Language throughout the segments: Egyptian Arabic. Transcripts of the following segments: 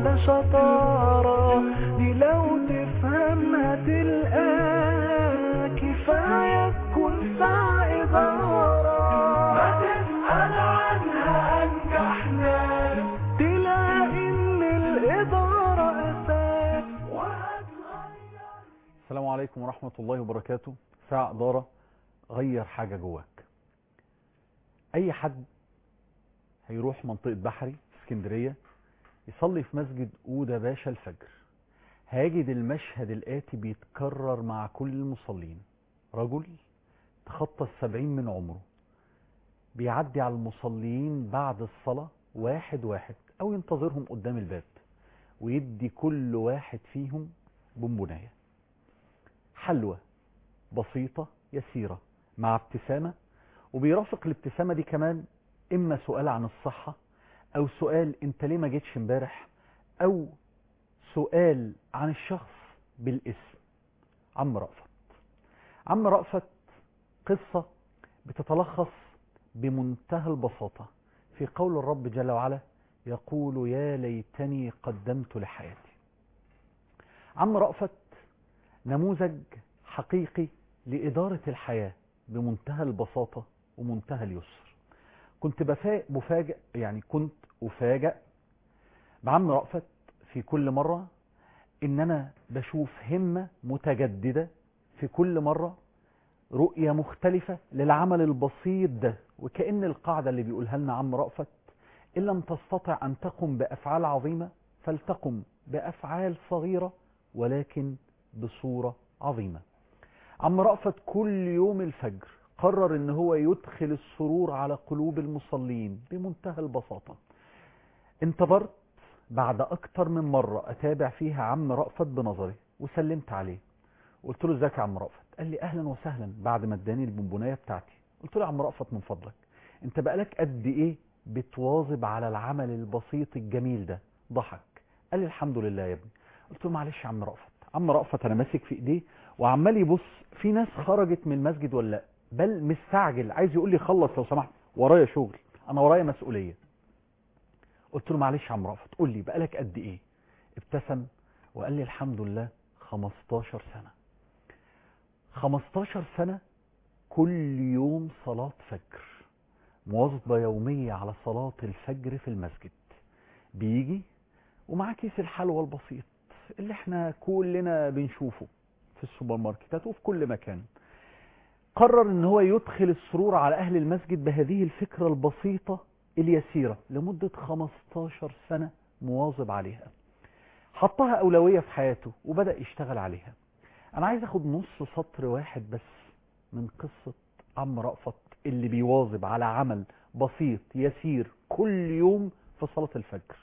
على شطارة دي لو تفهمها تلقاها كفاية تكون ساعة إدارة ما تسأل عنها أنجح ناس تلاقي إن الإدارة أساس وهتغير السلام عليكم ورحمة الله وبركاته ساعة إدارة غير حاجة جواك أي حد هيروح منطقة بحري في اسكندرية يصلي في مسجد أودة باشا الفجر هيجد المشهد الآتي بيتكرر مع كل المصلين رجل تخطى السبعين من عمره بيعدي على المصلين بعد الصلاة واحد واحد أو ينتظرهم قدام الباب ويدي كل واحد فيهم بونبونايه حلوة بسيطة يسيرة مع ابتسامة وبيرافق الابتسامة دي كمان إما سؤال عن الصحة أو سؤال أنت ليه ما جيتش امبارح أو سؤال عن الشخص بالاسم عم رأفت عم رأفت قصة بتتلخص بمنتهى البساطة في قول الرب جل وعلا يقول يا ليتني قدمت لحياتي عم رأفت نموذج حقيقي لإدارة الحياة بمنتهى البساطة ومنتهى اليسر كنت بفا- بفاجئ يعني كنت أفاجأ بعم رأفت في كل مرة إن أنا بشوف همة متجددة في كل مرة رؤية مختلفة للعمل البسيط ده وكأن القاعدة اللي بيقولها لنا عم رأفت إن لم تستطع أن تقم بأفعال عظيمة فلتقم بأفعال صغيرة ولكن بصورة عظيمة عم رأفت كل يوم الفجر قرر ان هو يدخل السرور على قلوب المصلين بمنتهى البساطة انتظرت بعد اكتر من مرة اتابع فيها عم رأفت بنظري وسلمت عليه قلت له ازيك يا عم رأفت قال لي اهلا وسهلا بعد ما اداني البونبونايه بتاعتي قلت له يا عم رأفت من فضلك انت بقالك قد ايه بتواظب على العمل البسيط الجميل ده ضحك قال لي الحمد لله يا ابني قلت له معلش يا عم رأفت عم رأفت انا ماسك في ايديه وعمال يبص في ناس خرجت من المسجد ولا لا بل مستعجل عايز يقول لي خلص لو سمحت ورايا شغل انا ورايا مسؤوليه قلت له معلش يا عم رأفت قول لي بقالك قد ايه ابتسم وقال لي الحمد لله 15 سنه 15 سنه كل يوم صلاه فجر مواظبه يوميه على صلاه الفجر في المسجد بيجي ومعاه كيس الحلوى البسيط اللي احنا كلنا بنشوفه في السوبر ماركتات وفي كل مكان قرر ان هو يدخل السرور على اهل المسجد بهذه الفكرة البسيطة اليسيرة لمدة 15 سنة مواظب عليها حطها اولوية في حياته وبدأ يشتغل عليها انا عايز اخد نص سطر واحد بس من قصة عم رأفت اللي بيواظب على عمل بسيط يسير كل يوم في صلاة الفجر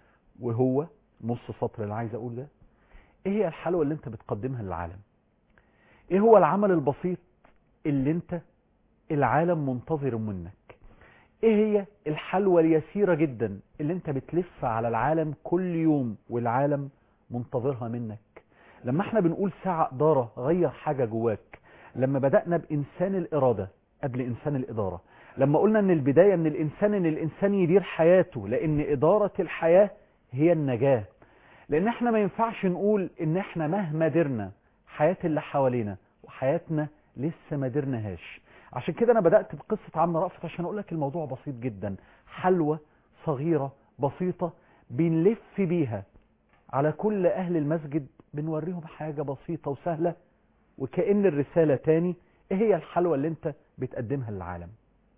وهو نص سطر اللي عايز اقول ده ايه هي الحلوة اللي انت بتقدمها للعالم ايه هو العمل البسيط اللي انت العالم منتظر منك ايه هي الحلوة اليسيرة جدا اللي انت بتلف على العالم كل يوم والعالم منتظرها منك لما احنا بنقول ساعة إدارة غير حاجة جواك لما بدأنا بإنسان الإرادة قبل إنسان الإدارة لما قلنا ان البداية من الإنسان ان الإنسان يدير حياته لأن إدارة الحياة هي النجاة لان احنا ما ينفعش نقول ان احنا مهما درنا حياة اللي حوالينا وحياتنا لسه ما درناهاش عشان كده انا بدأت بقصة عم رأفت عشان اقول لك الموضوع بسيط جدا حلوة صغيرة بسيطة بنلف بيها على كل اهل المسجد بنوريهم حاجة بسيطة وسهلة وكأن الرسالة تاني ايه هي الحلوة اللي انت بتقدمها للعالم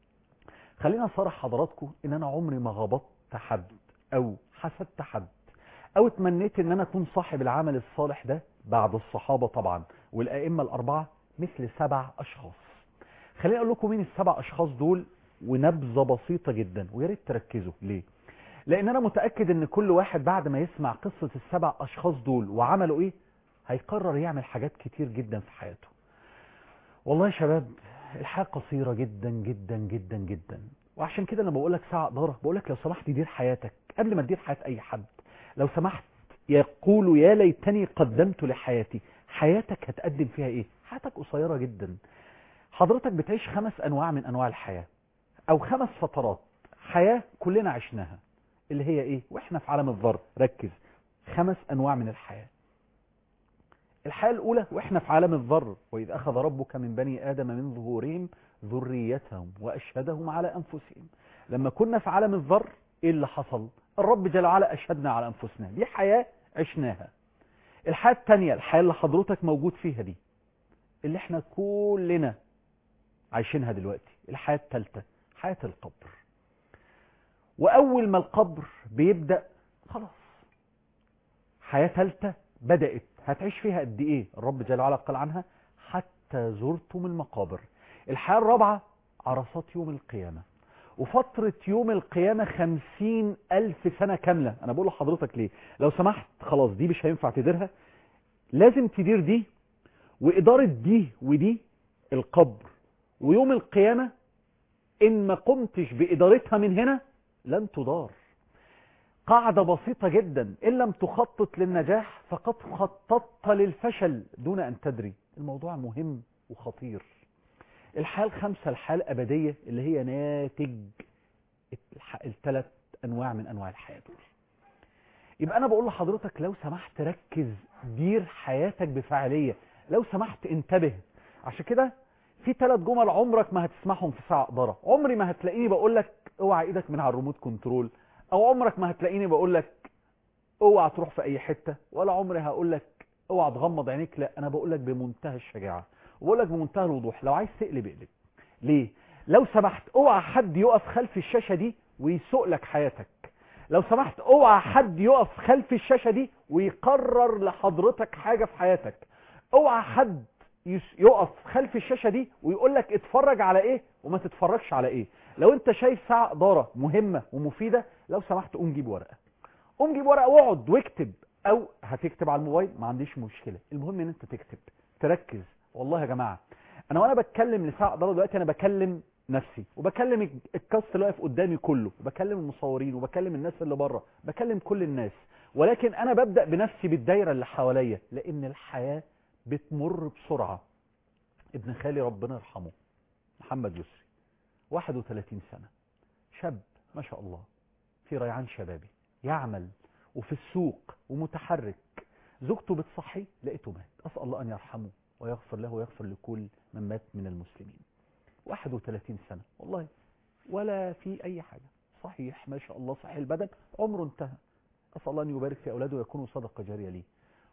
خلينا اصارح حضراتكم ان انا عمري ما غبطت حد او حسدت حد او اتمنيت ان انا اكون صاحب العمل الصالح ده بعد الصحابة طبعا والائمة الاربعة مثل سبع اشخاص خليني اقول لكم مين السبع اشخاص دول ونبذة بسيطة جدا ويا ريت تركزوا ليه لان انا متأكد ان كل واحد بعد ما يسمع قصة السبع اشخاص دول وعملوا ايه هيقرر يعمل حاجات كتير جدا في حياته والله يا شباب الحياة قصيرة جدا جدا جدا جدا وعشان كده لما بقول لك ساعة إدارة بقول لك لو سمحت دير حياتك قبل ما تدير حياة أي حد لو سمحت يقول يا ليتني قدمت لحياتي حياتك هتقدم فيها إيه حياتك قصيرة جدا حضرتك بتعيش خمس أنواع من أنواع الحياة أو خمس فترات حياة كلنا عشناها اللي هي إيه وإحنا في عالم الذر ركز خمس أنواع من الحياة الحياة الأولى وإحنا في عالم الذر وإذ أخذ ربك من بني آدم من ظهورهم ذريتهم وأشهدهم على أنفسهم لما كنا في عالم الذر إيه اللي حصل الرب جل وعلا أشهدنا على أنفسنا دي حياة عشناها الحياة التانية الحياة اللي حضرتك موجود فيها دي اللي احنا كلنا عايشينها دلوقتي الحياة التالتة حياة القبر وأول ما القبر بيبدأ خلاص حياة تالتة بدأت هتعيش فيها قد إيه الرب جل وعلا قال عنها حتى زرتم المقابر الحياة الرابعة عرصات يوم القيامة وفترة يوم القيامة خمسين ألف سنة كاملة أنا بقول لحضرتك ليه لو سمحت خلاص دي مش هينفع تديرها لازم تدير دي وإدارة دي ودي القبر ويوم القيامة إن ما قمتش بإدارتها من هنا لن تدار قاعدة بسيطة جدا إن لم تخطط للنجاح فقد خططت للفشل دون أن تدري الموضوع مهم وخطير الحياة الخمسة الحياة الأبدية اللي هي ناتج الثلاث أنواع من أنواع الحياة دول يبقى أنا بقول لحضرتك لو سمحت ركز دير حياتك بفعالية لو سمحت انتبه عشان كده في ثلاث جمل عمرك ما هتسمعهم في ساعة إدارة عمري ما هتلاقيني بقول لك اوعى ايدك من على الريموت كنترول او عمرك ما هتلاقيني بقول لك اوعى تروح في اي حتة ولا عمري هقول لك اوعى تغمض عينيك لا انا بقول لك بمنتهى الشجاعة وبقول لك بمنتهى الوضوح لو عايز تقلب اقلب ليه لو سمحت اوعى حد يقف خلف الشاشة دي ويسوق لك حياتك لو سمحت اوعى حد يقف خلف الشاشة دي ويقرر لحضرتك حاجة في حياتك اوعى حد يقف خلف الشاشة دي ويقول لك اتفرج على ايه وما تتفرجش على ايه لو انت شايف ساعة ادارة مهمة ومفيدة لو سمحت قوم جيب ورقة قوم جيب ورقة واقعد واكتب او هتكتب على الموبايل ما عنديش مشكلة المهم ان انت تكتب تركز والله يا جماعة انا وانا بتكلم لساعة ادارة دلوقتي انا بكلم نفسي وبكلم الكاست اللي واقف قدامي كله وبكلم المصورين وبكلم الناس اللي بره بكلم كل الناس ولكن انا ببدأ بنفسي بالدايرة اللي حواليا لان الحياة بتمر بسرعة ابن خالي ربنا يرحمه محمد يسري 31 سنة شاب ما شاء الله في ريعان شبابي يعمل وفي السوق ومتحرك زوجته بتصحي لقيته مات أسأل الله أن يرحمه ويغفر له ويغفر لكل من مات من المسلمين 31 سنة والله ولا في أي حاجة صحيح ما شاء الله صحيح البدن عمره انتهى أسأل الله أن يبارك في أولاده ويكونوا صدقة جارية ليه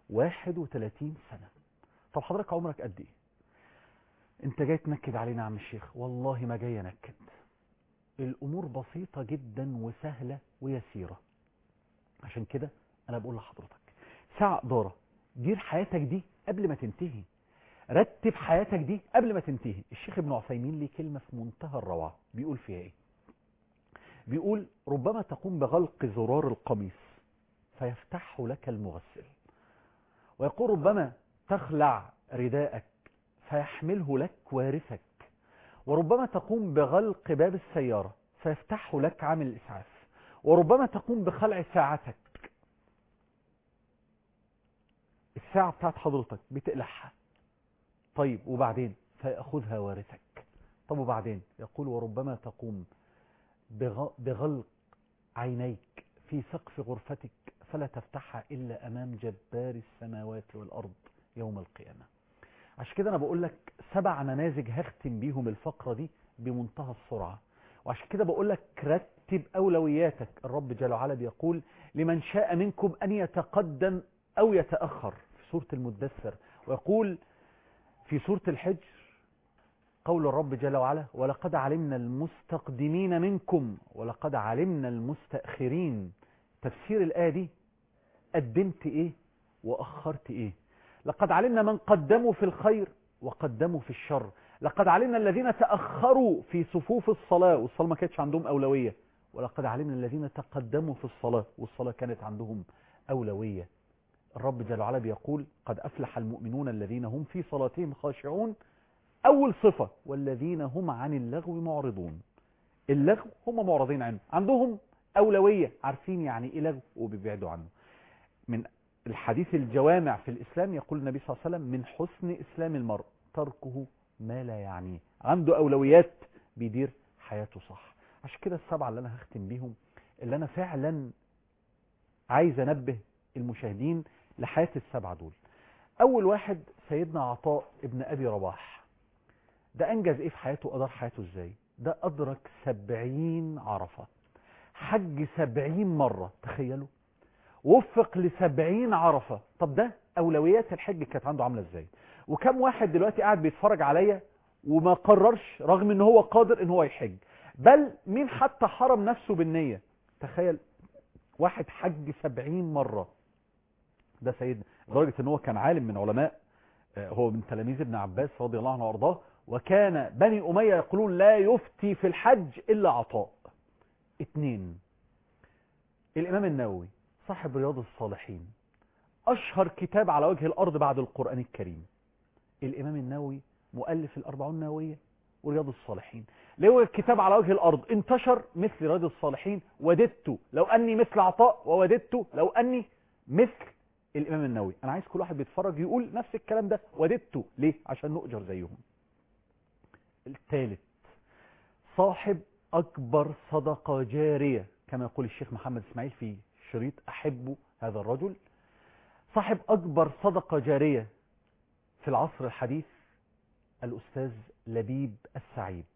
31 سنة طب حضرتك عمرك قد ايه انت جاي تنكد علينا يا عم الشيخ والله ما جاي انكد الامور بسيطة جدا وسهلة ويسيرة عشان كده انا بقول لحضرتك ساعة ادارة دير حياتك دي قبل ما تنتهي رتب حياتك دي قبل ما تنتهي الشيخ ابن عثيمين ليه كلمة في منتهى الروعة بيقول فيها ايه بيقول ربما تقوم بغلق زرار القميص فيفتحه لك المغسل ويقول ربما تخلع رداءك فيحمله لك وارثك وربما تقوم بغلق باب السيارة فيفتحه لك عامل الإسعاف وربما تقوم بخلع ساعتك الساعة بتاعت حضرتك بتقلعها طيب وبعدين فيأخذها وارثك طب وبعدين يقول وربما تقوم بغلق عينيك في سقف غرفتك فلا تفتحها إلا أمام جبار السماوات والأرض يوم القيامة عشان كده أنا بقول لك سبع نماذج هختم بيهم الفقرة دي بمنتهى السرعة وعشان كده بقول لك رتب أولوياتك الرب جل وعلا بيقول لمن شاء منكم أن يتقدم أو يتأخر في سورة المدثر ويقول في سورة الحجر قول الرب جل وعلا ولقد علمنا المستقدمين منكم ولقد علمنا المستأخرين تفسير الآية دي قدمت إيه وأخرت إيه لقد علمنا من قدموا في الخير وقدموا في الشر لقد علمنا الذين تأخروا في صفوف الصلاة والصلاة ما كانتش عندهم أولوية ولقد علمنا الذين تقدموا في الصلاة والصلاة كانت عندهم أولوية الرب جل وعلا بيقول قد أفلح المؤمنون الذين هم في صلاتهم خاشعون أول صفة والذين هم عن اللغو معرضون اللغو هم معرضين عنه عندهم أولوية عارفين يعني إيه لغو وبيبعدوا عنه من الحديث الجوامع في الإسلام يقول النبي صلى الله عليه وسلم من حسن إسلام المرء تركه ما لا يعنيه عنده أولويات بيدير حياته صح عشان كده السبعة اللي أنا هختم بيهم اللي أنا فعلا عايز أنبه المشاهدين لحياة السبعة دول أول واحد سيدنا عطاء ابن أبي رباح ده أنجز إيه في حياته أدار حياته إزاي ده أدرك سبعين عرفة حج سبعين مرة تخيلوا وفق لسبعين عرفة طب ده أولويات الحج كانت عنده عاملة إزاي وكم واحد دلوقتي قاعد بيتفرج عليا وما قررش رغم ان هو قادر ان هو يحج بل مين حتى حرم نفسه بالنية تخيل واحد حج سبعين مرة ده سيدنا لدرجة ان هو كان عالم من علماء هو من تلاميذ ابن عباس رضي الله عنه وارضاه وكان بني أمية يقولون لا يفتي في الحج إلا عطاء اتنين الإمام النووي صاحب رياض الصالحين أشهر كتاب على وجه الأرض بعد القرآن الكريم الإمام النووي مؤلف الأربعون النووية ورياض الصالحين لو الكتاب على وجه الأرض انتشر مثل رياض الصالحين وددت لو أني مثل عطاء ووددت لو أني مثل الإمام النووي أنا عايز كل واحد بيتفرج يقول نفس الكلام ده وددت ليه عشان نؤجر زيهم الثالث صاحب أكبر صدقة جارية كما يقول الشيخ محمد اسماعيل في شريط أحب هذا الرجل صاحب أكبر صدقة جارية في العصر الحديث الأستاذ لبيب السعيد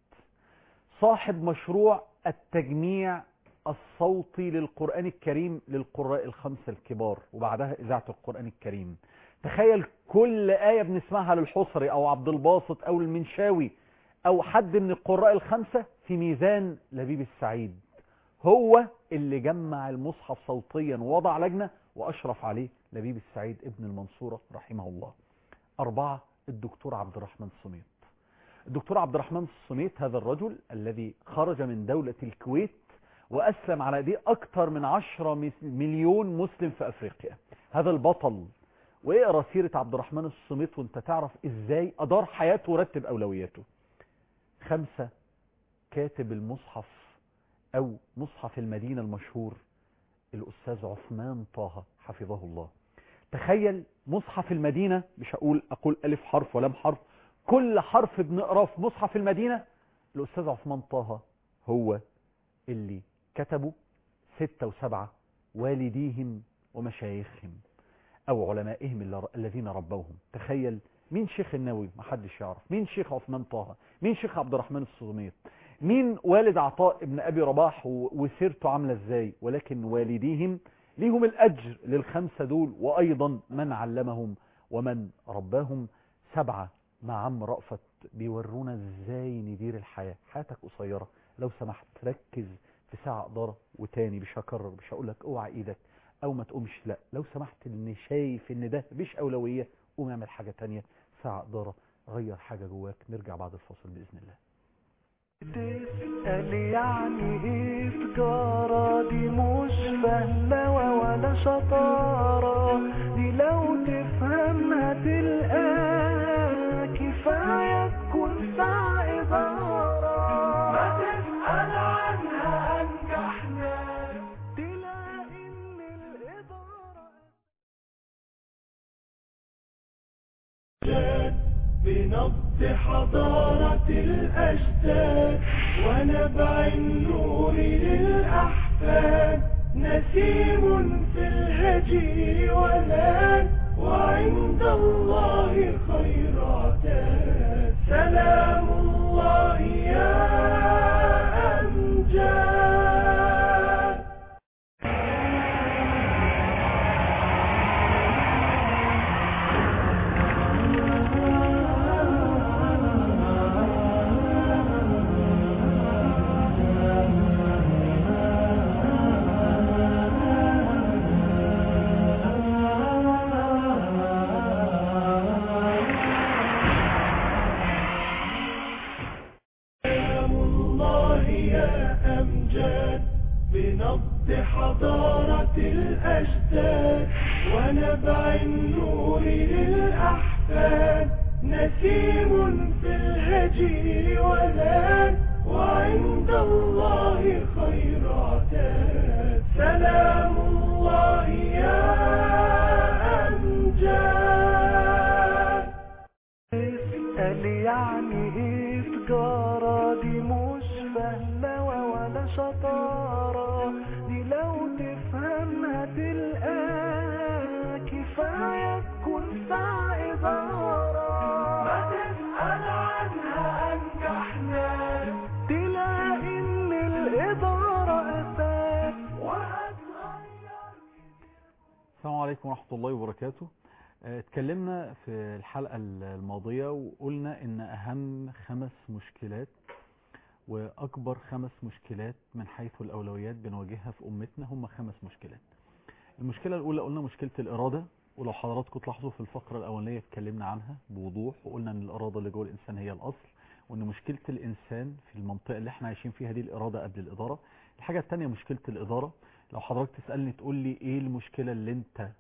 صاحب مشروع التجميع الصوتي للقرآن الكريم للقراء الخمسة الكبار وبعدها إذاعة القرآن الكريم تخيل كل آية بنسمعها للحصري أو عبد الباسط أو المنشاوي أو حد من القراء الخمسة في ميزان لبيب السعيد هو اللي جمع المصحف صوتيا ووضع لجنة وأشرف عليه لبيب السعيد ابن المنصورة رحمه الله أربعة الدكتور عبد الرحمن الصميت الدكتور عبد الرحمن الصميت هذا الرجل الذي خرج من دولة الكويت وأسلم على دي أكثر من عشرة مليون مسلم في أفريقيا هذا البطل واقرا سيرة عبد الرحمن الصميت وانت تعرف ازاي أدار حياته ورتب أولوياته خمسة كاتب المصحف أو مصحف المدينة المشهور الأستاذ عثمان طه حفظه الله تخيل مصحف المدينة مش هقول أقول ألف حرف ولم حرف كل حرف بنقراه في مصحف المدينة الأستاذ عثمان طه هو اللي كتبوا ستة وسبعة والديهم ومشايخهم أو علمائهم الذين ربوهم تخيل مين شيخ النووي ما حدش يعرف مين شيخ عثمان طه مين شيخ عبد الرحمن الصغميط مين والد عطاء ابن أبي رباح وسيرته عاملة ازاي ولكن والديهم ليهم الأجر للخمسة دول وأيضا من علمهم ومن رباهم سبعة مع عم رأفت بيورونا ازاي ندير الحياة حياتك قصيرة لو سمحت ركز في ساعة إدارة وتاني مش هكرر مش هقول لك اوعى ايدك او ما تقومش لا لو سمحت ان شايف ان ده مش أولوية قوم اعمل حاجة تانية ساعة إدارة غير حاجة جواك نرجع بعد الفاصل بإذن الله تسأل يعني ايه تجارة دي مش فهلوة ولا شطارة دي لو تفهمها تلقاها كفاية تكون ساعة إدارة ما تسأل عنها أنجح ناس تلاقي إن الإدارة بنبض حضارة الأجداد ونبع النور للأحفاد نسيم في الهجير ولاد وعند الله خير عتاد سلام الله يا أمجاد سلام الله يا أمجاد بنبض حضارة الأجداد ونبع النور للأحفاد نسيم في الهجير ولاد وعند الله خير عتاد سلام الله يا أمجاد اسأل يعني ايه تجارة دي مش فهلوة ولا شطارة دي لو تفهمها تلقاها السلام عليكم ورحمة الله وبركاته آه، اتكلمنا في الحلقة الماضية وقلنا ان اهم خمس مشكلات واكبر خمس مشكلات من حيث الاولويات بنواجهها في امتنا هم خمس مشكلات المشكلة الاولى قلنا مشكلة الارادة ولو حضراتكم تلاحظوا في الفقرة الاولانية اتكلمنا عنها بوضوح وقلنا ان الارادة اللي جوه الانسان هي الاصل وان مشكلة الانسان في المنطقة اللي احنا عايشين فيها دي الارادة قبل الادارة الحاجة التانية مشكلة الادارة لو حضرتك تسألني تقول لي ايه المشكلة اللي انت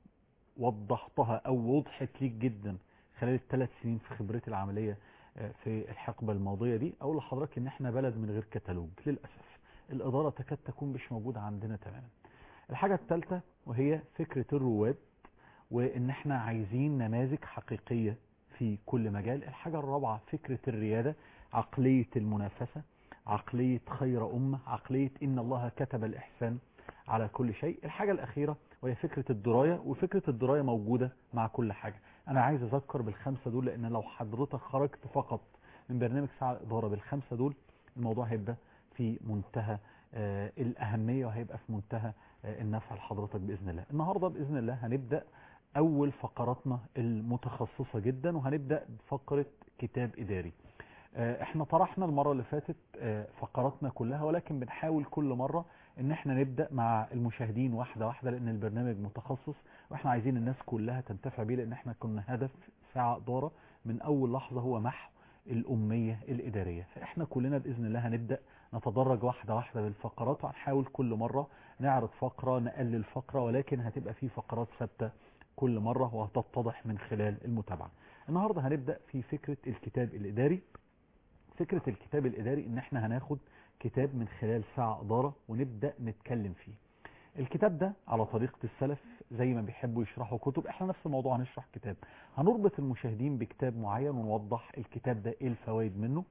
وضحتها او وضحت ليك جدا خلال الثلاث سنين في خبرتي العملية آه، في الحقبة الماضية دي اقول لحضرتك ان احنا بلد من غير كتالوج للأسف الادارة تكاد تكون مش موجودة عندنا تماما الحاجة الثالثة وهي فكرة الرواد وان احنا عايزين نماذج حقيقية في كل مجال الحاجة الرابعة فكرة الريادة عقلية المنافسة عقلية خير أمة عقلية إن الله كتب الإحسان على كل شيء الحاجة الأخيرة وهي فكرة الدراية وفكرة الدراية موجودة مع كل حاجة أنا عايز أذكر بالخمسة دول لأن لو حضرتك خرجت فقط من برنامج ساعة الإدارة بالخمسة دول الموضوع هيبقى في منتهى آه، الأهمية وهيبقى في منتهى آه، النفع لحضرتك بإذن الله النهاردة بإذن الله هنبدأ أول فقراتنا المتخصصة جدا وهنبدأ بفقرة كتاب إداري آه، احنا طرحنا المرة اللي فاتت آه، فقراتنا كلها ولكن بنحاول كل مرة ان احنا نبدأ مع المشاهدين واحدة واحدة لان البرنامج متخصص واحنا عايزين الناس كلها تنتفع بيه لان احنا كنا هدف ساعة إدارة من اول لحظة هو محو الأمية الإدارية فاحنا كلنا بإذن الله هنبدأ نتدرج واحدة واحدة بالفقرات وهنحاول كل مرة نعرض فقرة نقلل فقرة ولكن هتبقى في فقرات ثابتة كل مرة وهتتضح من خلال المتابعة النهاردة هنبدأ في فكرة الكتاب الإداري فكرة الكتاب الإداري إن إحنا هناخد كتاب من خلال ساعة إدارة ونبدأ نتكلم فيه الكتاب ده على طريقة السلف زي ما بيحبوا يشرحوا كتب احنا نفس الموضوع هنشرح كتاب هنربط المشاهدين بكتاب معين ونوضح الكتاب ده ايه الفوائد منه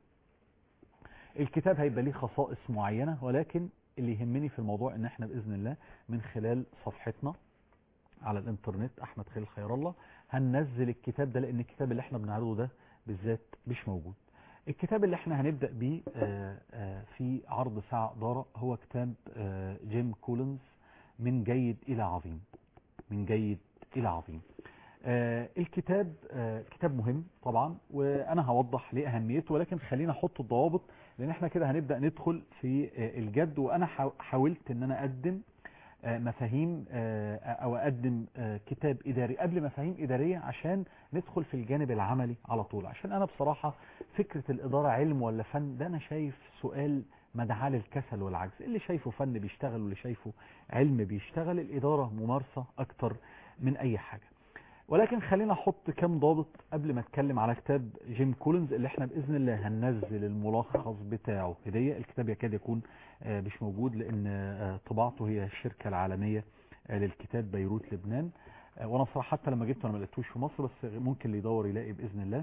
الكتاب هيبقى ليه خصائص معينة ولكن اللي يهمني في الموضوع ان احنا بإذن الله من خلال صفحتنا على الانترنت احمد خليل خير الله هننزل الكتاب ده لان الكتاب اللي احنا بنعرضه ده بالذات مش موجود الكتاب اللي احنا هنبدأ بيه آه، آه، في عرض ساعة إدارة هو كتاب آه، جيم كولينز من جيد إلى عظيم من جيد إلى عظيم آه، الكتاب آه، كتاب مهم طبعا وأنا هوضح ليه أهميته ولكن خلينا أحط الضوابط لأن احنا كده هنبدأ ندخل في آه، الجد وأنا حاو- حاولت أن أنا أقدم آه، مفاهيم آه، أو أقدم آه، كتاب إداري قبل مفاهيم إدارية عشان ندخل في الجانب العملي على طول عشان أنا بصراحة فكرة الإدارة علم ولا فن ده أنا شايف سؤال مدعاة للكسل والعجز اللي شايفه فن بيشتغل واللي شايفه علم بيشتغل الإدارة ممارسة أكتر من أي حاجة ولكن خلينا أحط كام ضابط قبل ما أتكلم على كتاب جيم كولينز اللي احنا بإذن الله هننزل الملخص بتاعه هدية الكتاب يكاد يكون آه، مش موجود لأن آه، طباعته هي الشركة العالمية آه، للكتاب بيروت لبنان آه، وانا بصراحه حتى لما جبته انا ما لقيتوش في مصر بس ممكن اللي يدور يلاقي باذن الله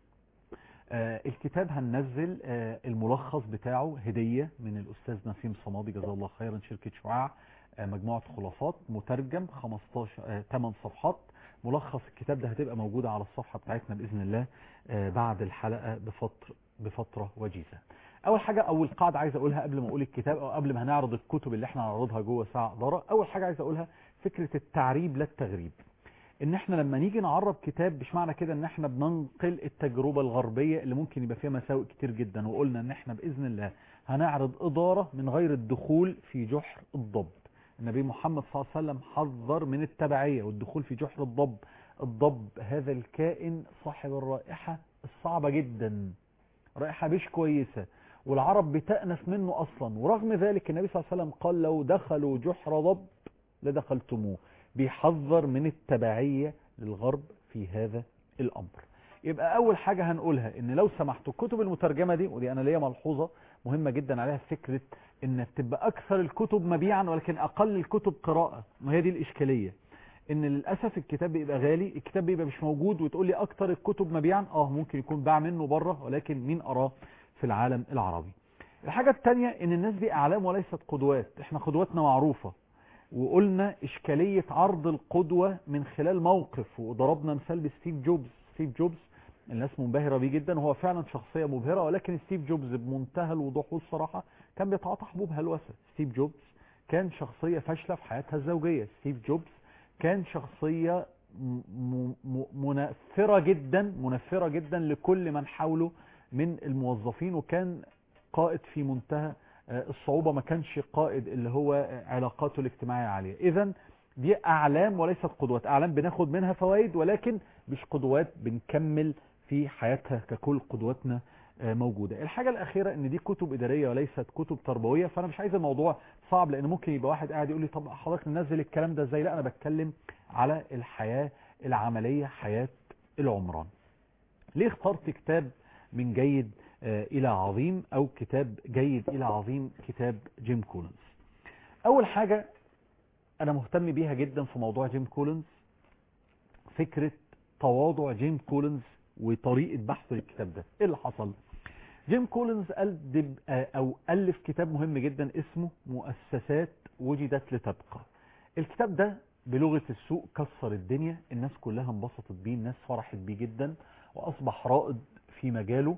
آه، الكتاب هننزل آه، الملخص بتاعه هدية من الأستاذ نسيم صمادي جزاه الله خيرا شركة شعاع آه، مجموعة خلاصات مترجم 15 آه، 8 صفحات ملخص الكتاب ده هتبقى موجودة على الصفحة بتاعتنا بإذن الله آه، بعد الحلقة بفترة بفترة وجيزة أول حاجة أول قاعدة عايز أقولها قبل ما أقول الكتاب أو قبل ما هنعرض الكتب اللي احنا هنعرضها جوه ساعة إدارة أول حاجة عايز أقولها فكرة التعريب لا التغريب ان احنا لما نيجي نعرب كتاب مش معنى كده ان احنا بننقل التجربة الغربية اللي ممكن يبقى فيها مساوئ كتير جدا وقلنا ان احنا باذن الله هنعرض ادارة من غير الدخول في جحر الضب النبي محمد صلى الله عليه وسلم حذر من التبعية والدخول في جحر الضب الضب هذا الكائن صاحب الرائحة الصعبة جدا رائحة مش كويسة والعرب بتأنف منه اصلا ورغم ذلك النبي صلى الله عليه وسلم قال لو دخلوا جحر ضب لدخلتموه بيحذر من التبعية للغرب في هذا الأمر يبقى أول حاجة هنقولها إن لو سمحتوا الكتب المترجمة دي ودي أنا ليا ملحوظة مهمة جدا عليها فكرة إن تبقى أكثر الكتب مبيعا ولكن أقل الكتب قراءة وهي دي الإشكالية إن للأسف الكتاب بيبقى غالي الكتاب بيبقى مش موجود وتقول لي أكثر الكتب مبيعا آه ممكن يكون باع منه بره ولكن مين أراه في العالم العربي الحاجة التانية إن الناس دي أعلام وليست قدوات إحنا قدواتنا معروفة وقلنا إشكالية عرض القدوة من خلال موقف وضربنا مثال بستيف جوبز ستيف جوبز الناس منبهرة بيه جدا وهو فعلا شخصية مبهرة ولكن ستيف جوبز بمنتهى الوضوح والصراحة كان بيتعاطى حبوب هلوسة ستيف جوبز كان شخصية فاشلة في حياتها الزوجية ستيف جوبز كان شخصية م- م- م- منفرة جدا منفرة جدا لكل من حوله من الموظفين وكان قائد في منتهى آه، الصعوبة ما كانش قائد اللي هو آه، علاقاته الاجتماعية عالية اذا دي اعلام وليست قدوات اعلام بناخد منها فوائد ولكن مش قدوات بنكمل في حياتها ككل قدواتنا آه، موجودة الحاجة الأخيرة إن دي كتب إدارية وليست كتب تربوية فأنا مش عايز الموضوع صعب لأن ممكن يبقى واحد قاعد يقول لي طب حضرتك ننزل الكلام ده إزاي لا أنا بتكلم على الحياة العملية حياة العمران ليه اخترت كتاب من جيد آه، إلى عظيم أو كتاب جيد إلى عظيم كتاب جيم كولنز أول حاجة أنا مهتم بيها جدا في موضوع جيم كولنز فكرة تواضع جيم كولنز وطريقة بحثه للكتاب ده ايه اللي حصل جيم كولنز قدم آه، او الف كتاب مهم جدا اسمه مؤسسات وجدت لتبقى الكتاب ده بلغة السوق كسر الدنيا الناس كلها انبسطت بيه الناس فرحت بيه جدا واصبح رائد في مجاله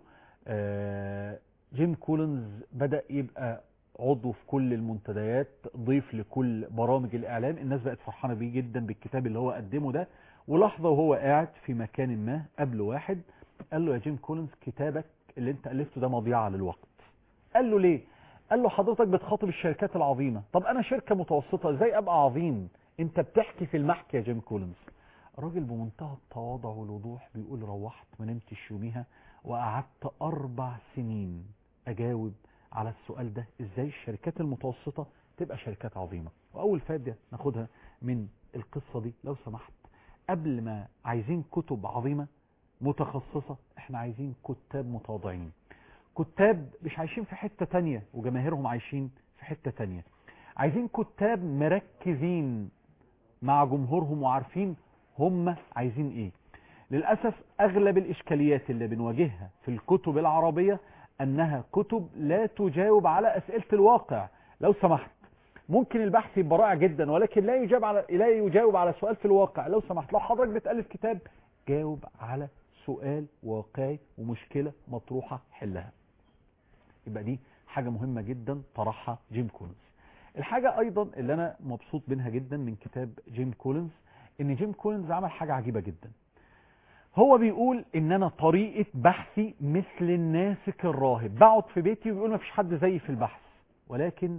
آه، جيم كولنز بدأ يبقى عضو في كل المنتديات ضيف لكل برامج الاعلام الناس بقت فرحانة بيه جدا بالكتاب اللي هو قدمه ده ولحظة وهو قاعد في مكان ما قبل واحد قال له يا جيم كولنز كتابك اللي انت ألفته ده مضيعة للوقت قال له ليه قال له حضرتك بتخاطب الشركات العظيمة طب انا شركة متوسطة ازاي ابقى عظيم انت بتحكي في المحكي يا جيم كولنز راجل بمنتهى التواضع والوضوح بيقول روحت ما نمتش يوميها وقعدت اربع سنين اجاوب على السؤال ده ازاي الشركات المتوسطة تبقى شركات عظيمة واول فائدة ناخدها من القصة دي لو سمحت قبل ما عايزين كتب عظيمة متخصصة احنا عايزين كتاب متواضعين كتاب مش عايشين في حتة تانية وجماهيرهم عايشين في حتة تانية عايزين كتاب مركزين مع جمهورهم وعارفين هم عايزين ايه للأسف أغلب الإشكاليات اللي بنواجهها في الكتب العربية أنها كتب لا تجاوب على أسئلة الواقع لو سمحت ممكن البحث يبقى رائع جدا ولكن لا يجاب على لا يجاوب على سؤال في الواقع لو سمحت لو حضرتك بتألف كتاب جاوب على سؤال واقعي ومشكلة مطروحة حلها يبقى دي حاجة مهمة جدا طرحها جيم كولنز الحاجة ايضا اللي انا مبسوط منها جدا من كتاب جيم كولنز ان جيم كولنز عمل حاجة عجيبة جدا هو بيقول ان انا طريقة بحثي مثل الناسك الراهب بقعد في بيتي وبيقول ما فيش حد زيي في البحث ولكن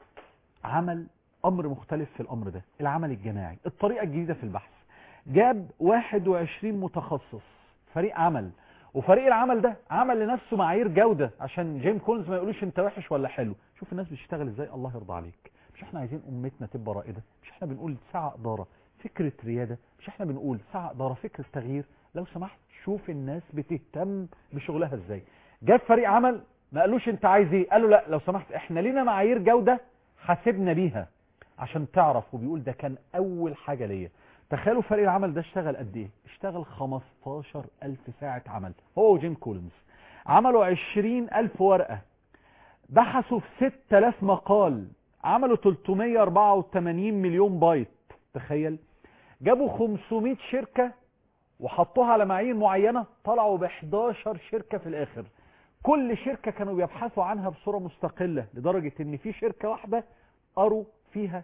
عمل امر مختلف في الامر ده العمل الجماعي الطريقة الجديدة في البحث جاب 21 متخصص فريق عمل وفريق العمل ده عمل لنفسه معايير جودة عشان جيم كولنز ما يقولوش انت وحش ولا حلو شوف الناس بتشتغل ازاي الله يرضى عليك مش احنا عايزين امتنا تبقى رائدة مش احنا بنقول ساعة ادارة فكرة ريادة مش احنا بنقول ساعة ادارة فكرة تغيير لو سمحت شوف الناس بتهتم بشغلها ازاي جاب فريق عمل ما قالوش انت عايز ايه قالوا لا لو سمحت احنا لينا معايير جودة حاسبنا بيها عشان تعرف وبيقول ده كان اول حاجة ليا تخيلوا فريق العمل ده اشتغل قد ايه اشتغل 15 الف ساعة عمل هو وجيم كولنز عملوا 20 الف ورقة بحثوا في 6000 مقال عملوا 384 مليون بايت تخيل جابوا 500 شركة وحطوها على معايير معينة طلعوا ب 11 شركة في الاخر كل شركة كانوا بيبحثوا عنها بصورة مستقلة لدرجة ان في شركة واحدة قروا فيها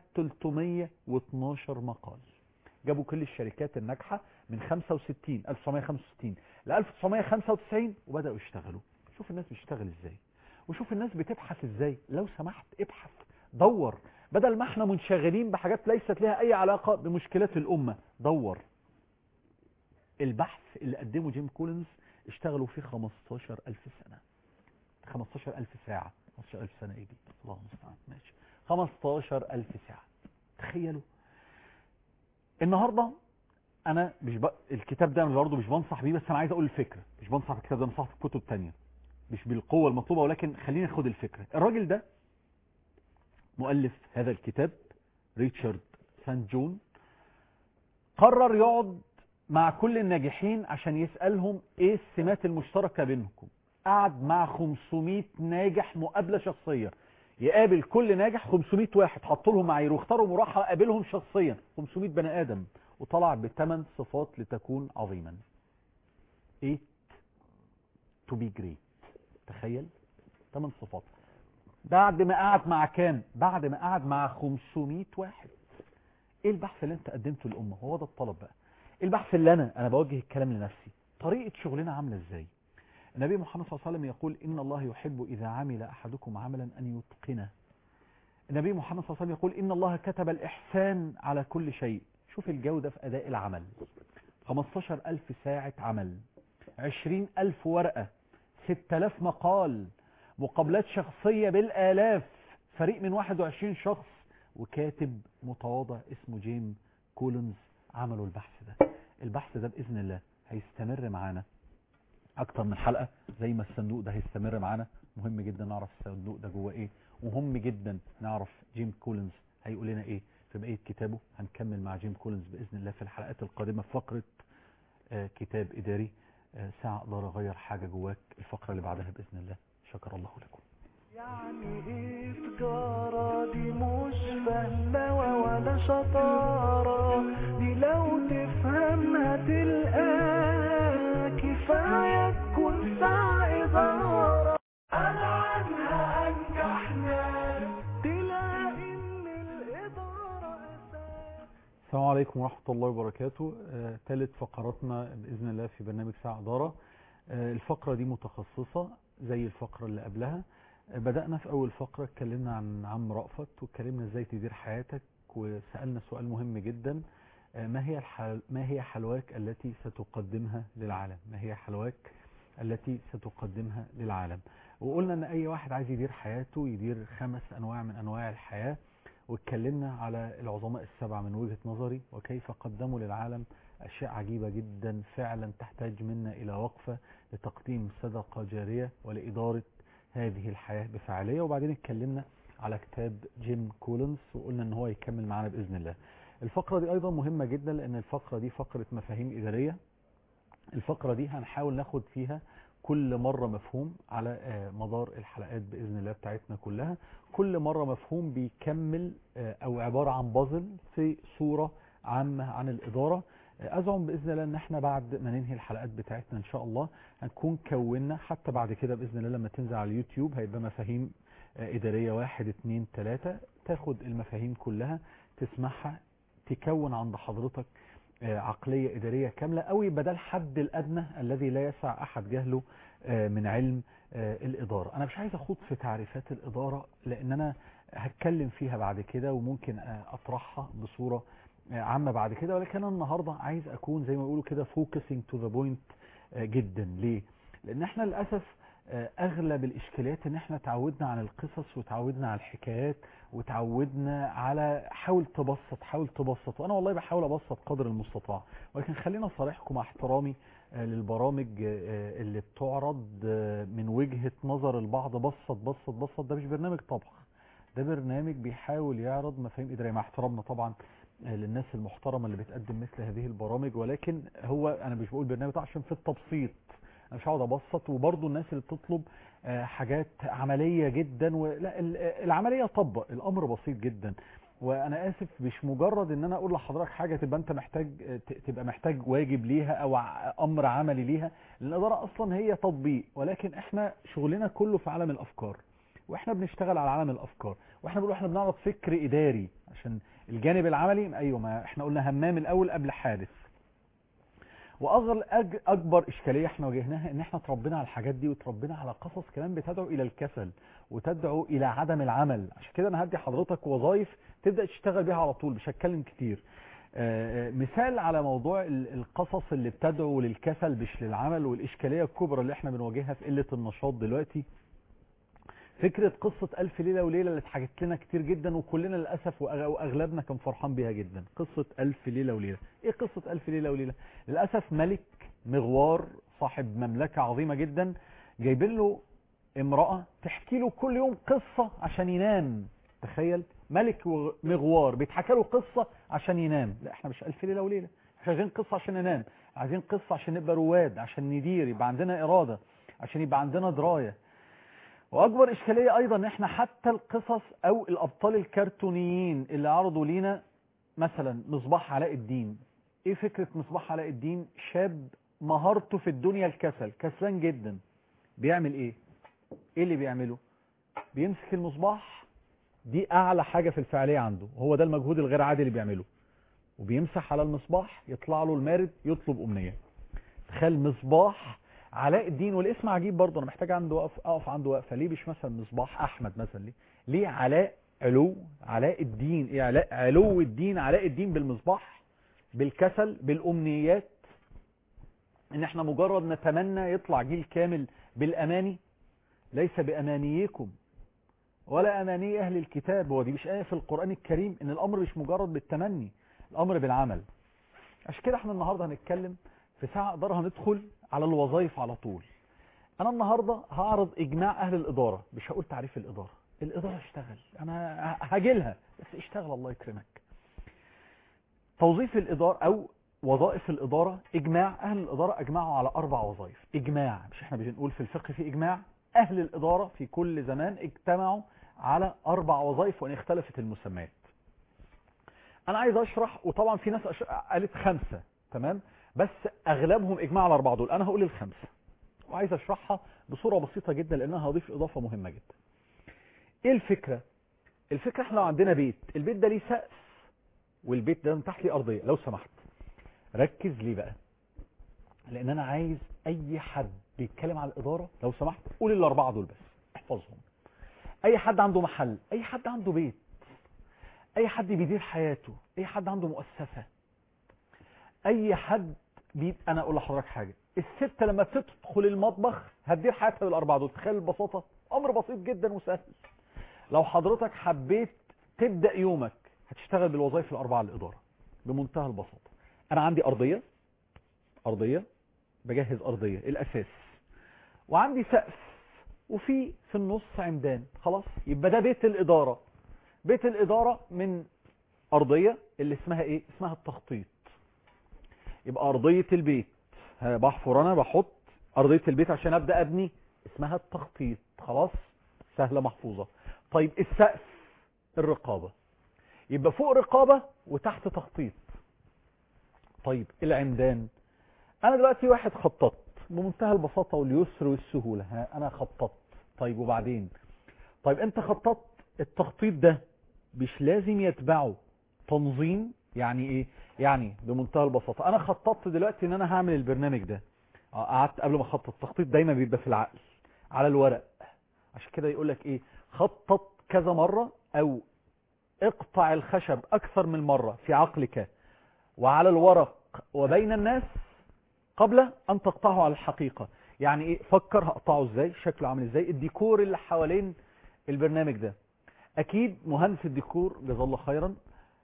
312 مقال جابوا كل الشركات الناجحة من 65 1965 ل 1995 وبدأوا يشتغلوا شوف الناس بتشتغل ازاي وشوف الناس بتبحث ازاي لو سمحت ابحث دور بدل ما احنا منشغلين بحاجات ليست لها اي علاقة بمشكلات الامة دور البحث اللي قدمه جيم كولينز اشتغلوا فيه 15 ألف سنة 15 ألف ساعة 15 ألف سنة ايه دي الله المستعان ماشي 15 ألف ساعة تخيلوا النهاردة انا مش ب... الكتاب ده انا برضه مش بنصح بيه بس انا عايز اقول الفكرة مش بنصح بالكتاب ده بنصح في كتب تانية مش بالقوة المطلوبة ولكن خلينا ناخد الفكرة الراجل ده مؤلف هذا الكتاب ريتشارد سان جون قرر يقعد مع كل الناجحين عشان يسألهم ايه السمات المشتركة بينكم قعد مع 500 ناجح مقابلة شخصية يقابل كل ناجح 500 واحد حطوا لهم معايير واختاروا مراحة قابلهم شخصيا 500 بني ادم وطلع بثمان صفات لتكون عظيما 8 to be great تخيل 8 صفات بعد ما قعد مع كام بعد ما قعد مع 500 واحد ايه البحث اللي انت قدمته للامه هو ده الطلب بقى ايه البحث اللي انا انا بوجه الكلام لنفسي طريقه شغلنا عامله ازاي النبي محمد صلى الله عليه وسلم يقول ان الله يحب اذا عمل احدكم عملا ان يتقنه النبي محمد صلى الله عليه وسلم يقول ان الله كتب الاحسان على كل شيء شوف الجوده في اداء العمل 15000 ساعه عمل 20000 ورقه 6000 مقال مقابلات شخصيه بالالاف فريق من 21 شخص وكاتب متواضع اسمه جيم كولنز عملوا البحث ده البحث ده بإذن الله هيستمر معانا أكتر من حلقة زي ما الصندوق ده هيستمر معانا مهم جدا نعرف الصندوق ده جوه إيه ومهم جدا نعرف جيم كولنز هيقول لنا إيه في بقية كتابه هنكمل مع جيم كولنز بإذن الله في الحلقات القادمة في فقرة آه كتاب إداري آه ساعة أقدر أغير حاجة جواك الفقرة اللي بعدها بإذن الله شكر الله لكم يعني ايه تجارة دي مش فهلوة ولا شطارة دي لو تفهمها تلقاها كفاية تكون ساعة إدارة أنا عنها أنجح ناس تلاقي إن الإدارة أساس السلام عليكم ورحمة الله وبركاته آه، ثالث فقراتنا بإذن الله في برنامج ساعة إدارة آه، الفقرة دي متخصصة زي الفقرة اللي قبلها آه، بدأنا في أول فقرة اتكلمنا عن عم رأفت واتكلمنا ازاي تدير حياتك وسألنا سؤال مهم جدا آه، ما هي الحل... ما هي حلواك التي ستقدمها للعالم ما هي حلواك التي ستقدمها للعالم وقلنا ان اي واحد عايز يدير حياته يدير خمس انواع من انواع الحياة واتكلمنا على العظماء السبعة من وجهة نظري وكيف قدموا للعالم أشياء عجيبة جدا فعلا تحتاج منا إلى وقفة لتقديم صدقة جارية ولإدارة هذه الحياة بفعالية وبعدين اتكلمنا على كتاب جيم كولنز وقلنا ان هو يكمل معانا بإذن الله الفقرة دي أيضا مهمة جدا لأن الفقرة دي فقرة مفاهيم إدارية الفقرة دي هنحاول ناخد فيها كل مرة مفهوم على آه، مدار الحلقات بإذن الله بتاعتنا كلها كل مرة مفهوم بيكمل آه، أو عبارة عن بازل في صورة عامة عن الإدارة آه، أزعم بإذن الله إن احنا بعد ما ننهي الحلقات بتاعتنا إن شاء الله هنكون كونا حتى بعد كده بإذن الله لما تنزل على اليوتيوب هيبقى مفاهيم آه، إدارية واحد اتنين تلاتة تاخد المفاهيم كلها تسمعها تكون عند حضرتك آه، عقلية إدارية كاملة أو يبقى ده الحد الأدنى الذي لا يسع أحد جهله آه، من علم آه، الإدارة أنا مش عايز أخوض في تعريفات الإدارة لأن أنا هتكلم فيها بعد كده وممكن آه، أطرحها بصورة آه، عامة بعد كده ولكن أنا النهاردة عايز أكون زي ما بيقولوا كده focusing to the point آه، جدا ليه؟ لأن احنا للأسف آه، أغلب الإشكاليات إن احنا تعودنا على القصص وتعودنا على الحكايات وتعودنا على حاول تبسط حاول تبسط وأنا والله بحاول أبسط قدر المستطاع ولكن خلينا صريحكم مع احترامي آه، للبرامج آه، اللي بتعرض آه، من وجهة نظر البعض بسط بسط بسط ده مش برنامج طبخ ده برنامج بيحاول يعرض مفاهيم إدارية مع احترامنا طبعا آه، للناس المحترمة اللي بتقدم مثل هذه البرامج ولكن هو أنا مش بقول برنامج ده عشان في التبسيط انا مش هقعد ابسط وبرضه الناس اللي بتطلب آه، حاجات عمليه جدا ولا ال- العمليه طبق الامر بسيط جدا وانا اسف مش مجرد ان انا اقول لحضرتك حاجه تبقى انت محتاج آه، ت- تبقى محتاج واجب ليها او ع- امر عملي ليها الاداره اصلا هي تطبيق ولكن احنا شغلنا كله في عالم الافكار واحنا بنشتغل على عالم الافكار واحنا بنقول احنا بنعرض فكر اداري عشان الجانب العملي ايوه ما احنا قلنا همام الاول قبل حادث واغل أج اكبر اشكاليه احنا واجهناها ان احنا اتربينا على الحاجات دي وتربينا على قصص كمان بتدعو الى الكسل وتدعو الى عدم العمل عشان كده انا هدي حضرتك وظائف تبدا تشتغل بيها على طول مش هتكلم كتير آه، آه، مثال على موضوع ال- القصص اللي بتدعو للكسل مش للعمل والاشكاليه الكبرى اللي احنا بنواجهها في قله النشاط دلوقتي فكرة قصة ألف ليلة وليلة اللي اتحكت لنا كتير جدا وكلنا للأسف وأغ- وأغلبنا كان فرحان بيها جدا قصة ألف ليلة وليلة إيه قصة ألف ليلة وليلة للأسف ملك مغوار صاحب مملكة عظيمة جدا جايبين له امرأة تحكي له كل يوم قصة عشان ينام تخيل ملك وغ- مغوار بيتحكى له قصة عشان ينام لا احنا مش ألف ليلة وليلة احنا عايزين قصة عشان ننام عايزين قصة عشان نبقى رواد عشان ندير يبقى عندنا إرادة عشان يبقى عندنا دراية واكبر اشكاليه ايضا ان احنا حتى القصص او الابطال الكرتونيين اللي عرضوا لينا مثلا مصباح علاء الدين ايه فكره مصباح علاء الدين شاب مهارته في الدنيا الكسل كسلان جدا بيعمل ايه ايه اللي بيعمله بيمسك المصباح دي اعلى حاجه في الفعاليه عنده هو ده المجهود الغير عادي اللي بيعمله وبيمسح على المصباح يطلع له المارد يطلب امنيه تخيل مصباح علاء الدين والاسم عجيب برضه انا محتاج عنده وقف اقف عنده وقفه ليه مش مثلا مصباح احمد مثلا ليه ليه علاء علو علاء الدين ايه علاء علو الدين علاء الدين بالمصباح بالكسل بالامنيات ان احنا مجرد نتمنى يطلع جيل كامل بالاماني ليس بامانيكم ولا اماني اهل الكتاب هو دي مش ايه في القران الكريم ان الامر مش مجرد بالتمني الامر بالعمل عشان كده احنا النهارده هنتكلم في ساعه اقدر هندخل على الوظائف على طول انا النهارده هعرض اجماع اهل الاداره مش هقول تعريف الاداره الاداره اشتغل انا هاجي لها بس اشتغل الله يكرمك توظيف الاداره او وظائف الاداره اجماع اهل الاداره اجمعوا على اربع وظائف اجماع مش احنا بنقول في الفقه في اجماع اهل الاداره في كل زمان اجتمعوا على اربع وظائف وان اختلفت المسميات انا عايز اشرح وطبعا في ناس أش... قالت خمسه تمام بس اغلبهم اجماع على الاربعه دول انا هقول الخمسه وعايز اشرحها بصوره بسيطه جدا لانها هضيف اضافه مهمه جدا ايه الفكره الفكره احنا لو عندنا بيت البيت ده ليه سقف والبيت ده من تحت ليه ارضيه لو سمحت ركز ليه بقى لان انا عايز اي حد بيتكلم على الاداره لو سمحت قول الاربعه دول بس احفظهم اي حد عنده محل اي حد عنده بيت اي حد بيدير حياته اي حد عنده مؤسسه اي حد بي... انا اقول لحضرتك حاجه الست لما تدخل المطبخ هتدير حياتها بالاربعه دول تخيل البساطه امر بسيط جدا وسهل لو حضرتك حبيت تبدا يومك هتشتغل بالوظائف الاربعه للاداره بمنتهى البساطه انا عندي ارضيه ارضيه بجهز ارضيه الاساس وعندي سقف وفي في النص عمدان خلاص يبقى ده بيت الاداره بيت الاداره من ارضيه اللي اسمها ايه اسمها التخطيط يبقى ارضيه البيت بحفر انا بحط ارضيه البيت عشان ابدا ابني اسمها التخطيط خلاص سهله محفوظه طيب السقف الرقابه يبقى فوق رقابه وتحت تخطيط طيب العمدان انا دلوقتي واحد خططت بمنتهى البساطه واليسر والسهوله ها انا خططت طيب وبعدين طيب انت خططت التخطيط ده مش لازم يتبعه تنظيم يعني ايه يعني بمنتهى البساطه انا خططت دلوقتي ان انا هعمل البرنامج ده قعدت قبل ما اخطط التخطيط دايما بيبقى في العقل على الورق عشان كده يقول لك ايه خطط كذا مره او اقطع الخشب اكثر من مره في عقلك وعلى الورق وبين الناس قبل ان تقطعه على الحقيقه يعني ايه فكر هقطعه ازاي شكله عامل ازاي الديكور اللي حوالين البرنامج ده اكيد مهندس الديكور جزاه الله خيرا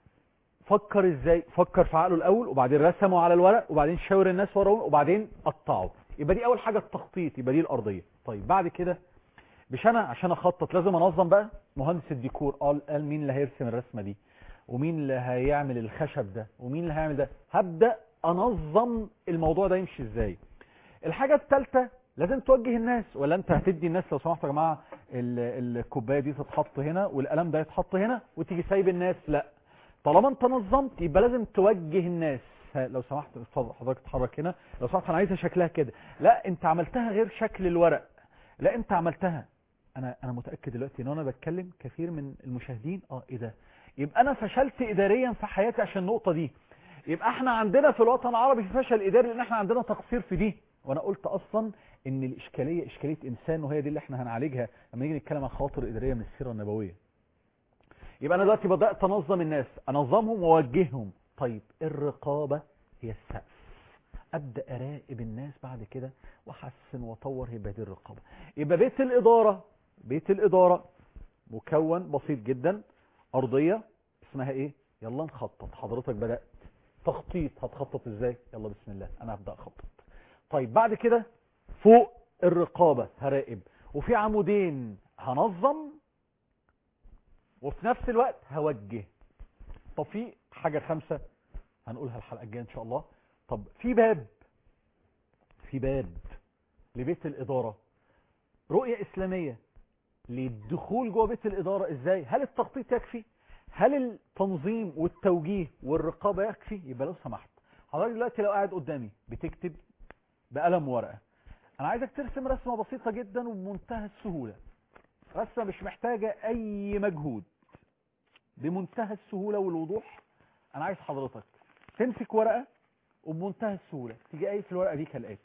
فكر ازاي فكر في عقله الاول وبعدين رسمه على الورق وبعدين شاور الناس وراه وبعدين قطعه يبقى دي اول حاجه التخطيط يبقى دي الارضيه طيب بعد كده مش انا عشان اخطط لازم انظم بقى مهندس الديكور قال قال مين اللي هيرسم الرسمه دي ومين اللي هيعمل الخشب ده ومين اللي هيعمل ده هبدا انظم الموضوع ده يمشي ازاي الحاجه الثالثه لازم توجه الناس ولا انت هتدي الناس لو سمحتوا يا جماعه الكوبايه دي تتحط هنا والقلم ده يتحط هنا وتيجي سايب الناس لا طالما انت نظمت يبقى لازم توجه الناس لو سمحت اتفضل حضرتك اتحرك هنا لو سمحت انا عايزها شكلها كده لا انت عملتها غير شكل الورق لا انت عملتها انا انا متاكد دلوقتي ان انا بتكلم كثير من المشاهدين اه ايه ده يبقى انا فشلت اداريا في حياتي عشان النقطه دي يبقى احنا عندنا في الوطن العربي فشل اداري لان احنا عندنا تقصير في دي وانا قلت اصلا ان الاشكاليه اشكاليه انسان وهي دي اللي احنا هنعالجها لما نيجي نتكلم عن خواطر اداريه من السيره النبويه يبقى انا دلوقتي بدات انظم الناس انظمهم واوجههم طيب الرقابه هي السقف ابدا اراقب الناس بعد كده واحسن واطور يبقى دي الرقابه يبقى بيت الاداره بيت الاداره مكون بسيط جدا ارضيه اسمها ايه يلا نخطط حضرتك بدات تخطيط هتخطط ازاي يلا بسم الله انا هبدا اخطط طيب بعد كده فوق الرقابه هراقب وفي عمودين هنظم وفي نفس الوقت هوجه طب في حاجه خامسه هنقولها الحلقه الجايه ان شاء الله طب في باب في باب لبيت الاداره رؤيه اسلاميه للدخول جوه بيت الاداره ازاي هل التخطيط يكفي هل التنظيم والتوجيه والرقابه يكفي يبقى لو سمحت حضرتك دلوقتي لو قاعد قدامي بتكتب بقلم ورقه انا عايزك ترسم رسمه بسيطه جدا وبمنتهى السهوله رسمه مش محتاجه اي مجهود بمنتهى السهوله والوضوح انا عايز حضرتك تمسك ورقة وبمنتهى السهولة تيجي قايل في الورقة دي كالآتي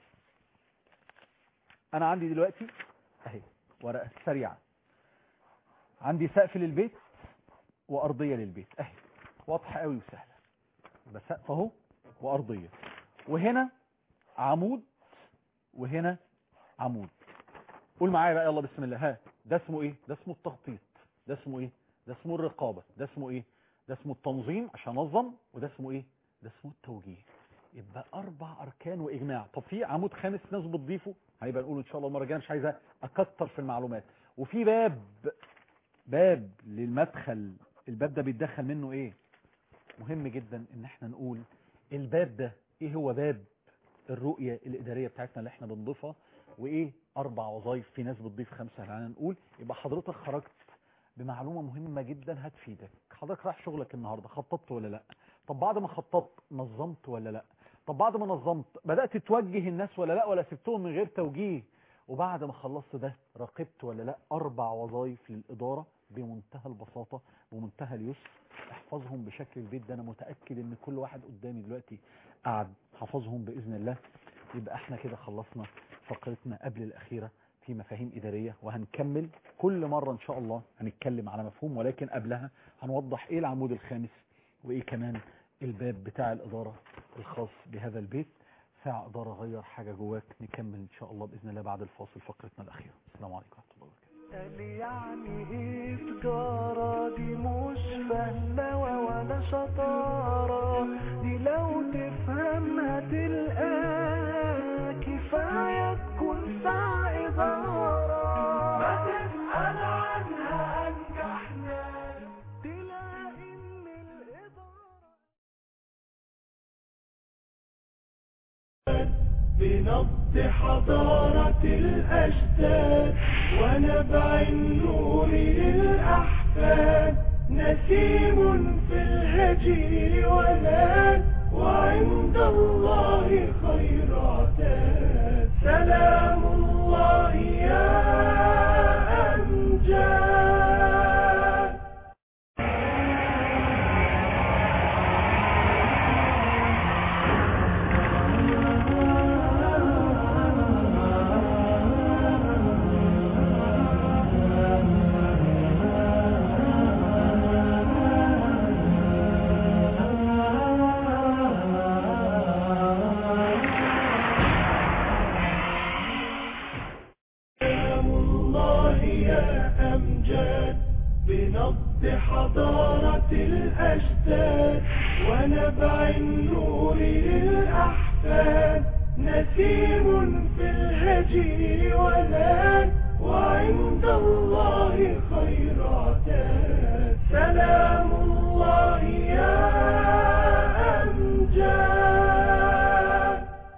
أنا عندي دلوقتي أهي ورقة سريعة عندي سقف للبيت وأرضية للبيت أهي واضحة قوي وسهلة يبقى سقف أهو وأرضية وهنا عمود وهنا عمود قول معايا بقى يلا بسم الله ها ده اسمه ايه ده اسمه التخطيط ده اسمه ايه ده اسمه الرقابة ده اسمه ايه ده اسمه التنظيم عشان انظم وده اسمه ايه ده اسمه التوجيه يبقى اربع اركان واجماع طب في عمود خامس ناس بتضيفه هنبقى نقول ان شاء الله المره الجايه مش عايزه اكتر في المعلومات وفي باب باب للمدخل الباب ده بيتدخل منه ايه مهم جدا ان احنا نقول الباب ده ايه هو باب الرؤية الإدارية بتاعتنا اللي احنا بنضيفها وإيه أربع وظائف في ناس بتضيف خمسة تعالى نقول يبقى حضرتك خرجت بمعلومة مهمة جدا هتفيدك حضرتك رايح شغلك النهاردة خططت ولا لا طب بعد ما خططت نظمت ولا لا طب بعد ما نظمت بدأت توجه الناس ولا لا ولا سبتهم من غير توجيه وبعد ما خلصت ده راقبت ولا لا أربع وظائف للإدارة بمنتهى البساطة بمنتهى اليسر احفظهم بشكل البيت ده أنا متأكد إن كل واحد قدامي دلوقتي قعد حفظهم بإذن الله يبقى احنا كده خلصنا فقرتنا قبل الأخيرة في مفاهيم إدارية وهنكمل كل مرة إن شاء الله هنتكلم على مفهوم ولكن قبلها هنوضح إيه العمود الخامس وإيه كمان الباب بتاع الإدارة الخاص بهذا البيت ساعة إدارة غير حاجة جواك نكمل إن شاء الله بإذن الله بعد الفاصل فقرتنا الأخيرة السلام عليكم ورحمة الله وبركاته قال يعني ايه تجارة دي مش فهلوة ولا شطارة دي لو تفهمها تلقاها كفاية تكون ساعة إدارة ما تسأل عنها أنجح ناس تلاقي إن الإدارة بنبض حضارة الأجداد ونبع النور للأحفاد نسيم في الهجر ولاد وعند الله خير عتاد سلام الله يا أمجاد سلام الله يا أمجاد بنبض حضارة الأجداد ونبع النور للأحفاد نسيم في الهجر ولاد وعند الله خير عتاد سلام الله يا أمجاد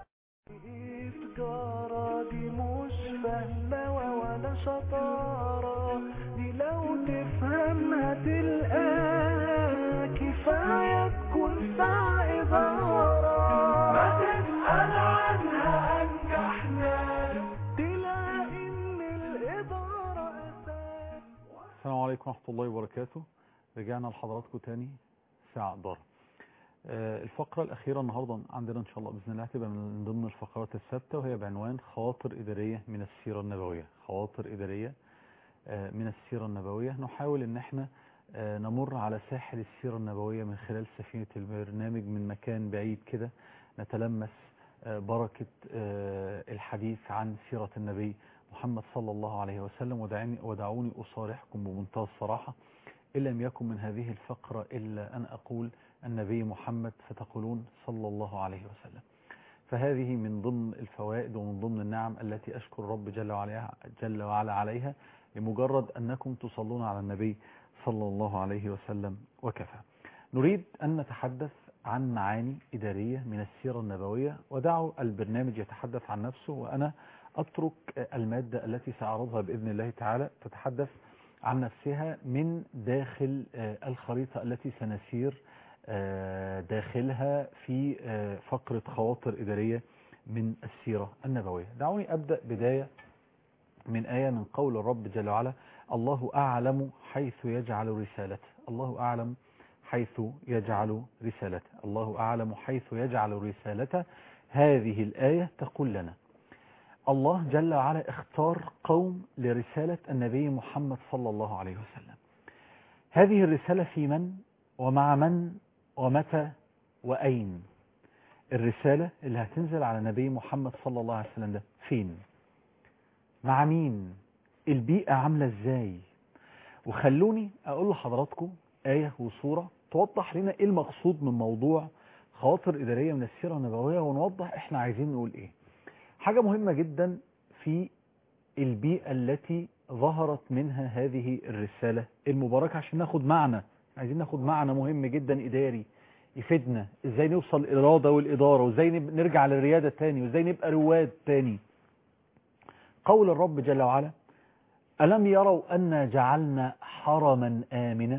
تجارة دي مش فهلوة ولا شطارة دي لو تفهمها تلقاها كفاية تكون ساعة إدارة ما تسأل عنها أنجح ناس تلاقي إن الإدارة أساس السلام عليكم ورحمة الله وبركاته رجعنا لحضراتكم تاني ساعة إدارة آه، الفقرة الأخيرة النهاردة عندنا إن شاء الله بإذن الله هتبقى من ضمن الفقرات الثابتة وهي بعنوان خواطر إدارية من السيرة النبوية خواطر إدارية آه، من السيرة النبوية نحاول إن احنا آه، نمر على ساحل السيرة النبوية من خلال سفينة البرنامج من مكان بعيد كده نتلمس آه، بركة آه، الحديث عن سيرة النبي محمد صلى الله عليه وسلم ودعوني, ودعوني أصارحكم بمنتهى الصراحة إن لم يكن من هذه الفقرة إلا أن أقول النبي محمد فتقولون صلى الله عليه وسلم فهذه من ضمن الفوائد ومن ضمن النعم التي أشكر رب جل وعلا, جل وعلا عليها لمجرد أنكم تصلون على النبي صلى الله عليه وسلم وكفى نريد أن نتحدث عن معاني إدارية من السيرة النبوية ودعوا البرنامج يتحدث عن نفسه وأنا أترك المادة التي سأعرضها بإذن الله تعالى تتحدث عن نفسها من داخل آه، الخريطة التي سنسير آه، داخلها في آه، فقرة خواطر إدارية من السيرة النبوية دعوني أبدأ بداية من آية من قول الرب جل وعلا الله أعلم حيث يجعل رسالته الله أعلم حيث يجعل رسالته الله أعلم حيث يجعل رسالته هذه الآية تقول لنا الله جل وعلا اختار قوم لرسالة النبي محمد صلى الله عليه وسلم هذه الرسالة في من ومع من ومتى وأين الرسالة اللي هتنزل على النبي محمد صلى الله عليه وسلم ده فين مع مين البيئة عاملة ازاي وخلوني اقول لحضراتكم آية وصورة توضح لنا ايه المقصود من موضوع خواطر إدارية من السيرة النبوية ونوضح احنا عايزين نقول ايه حاجة مهمة جدا في البيئة التي ظهرت منها هذه الرسالة المباركة عشان ناخد معنى عايزين ناخد معنى مهم جدا إداري يفيدنا ازاي نوصل الإرادة والإدارة وازاي نرجع للريادة تاني وازاي نبقى رواد تاني قول الرب جل وعلا ألم يروا أن جعلنا حرما آمنا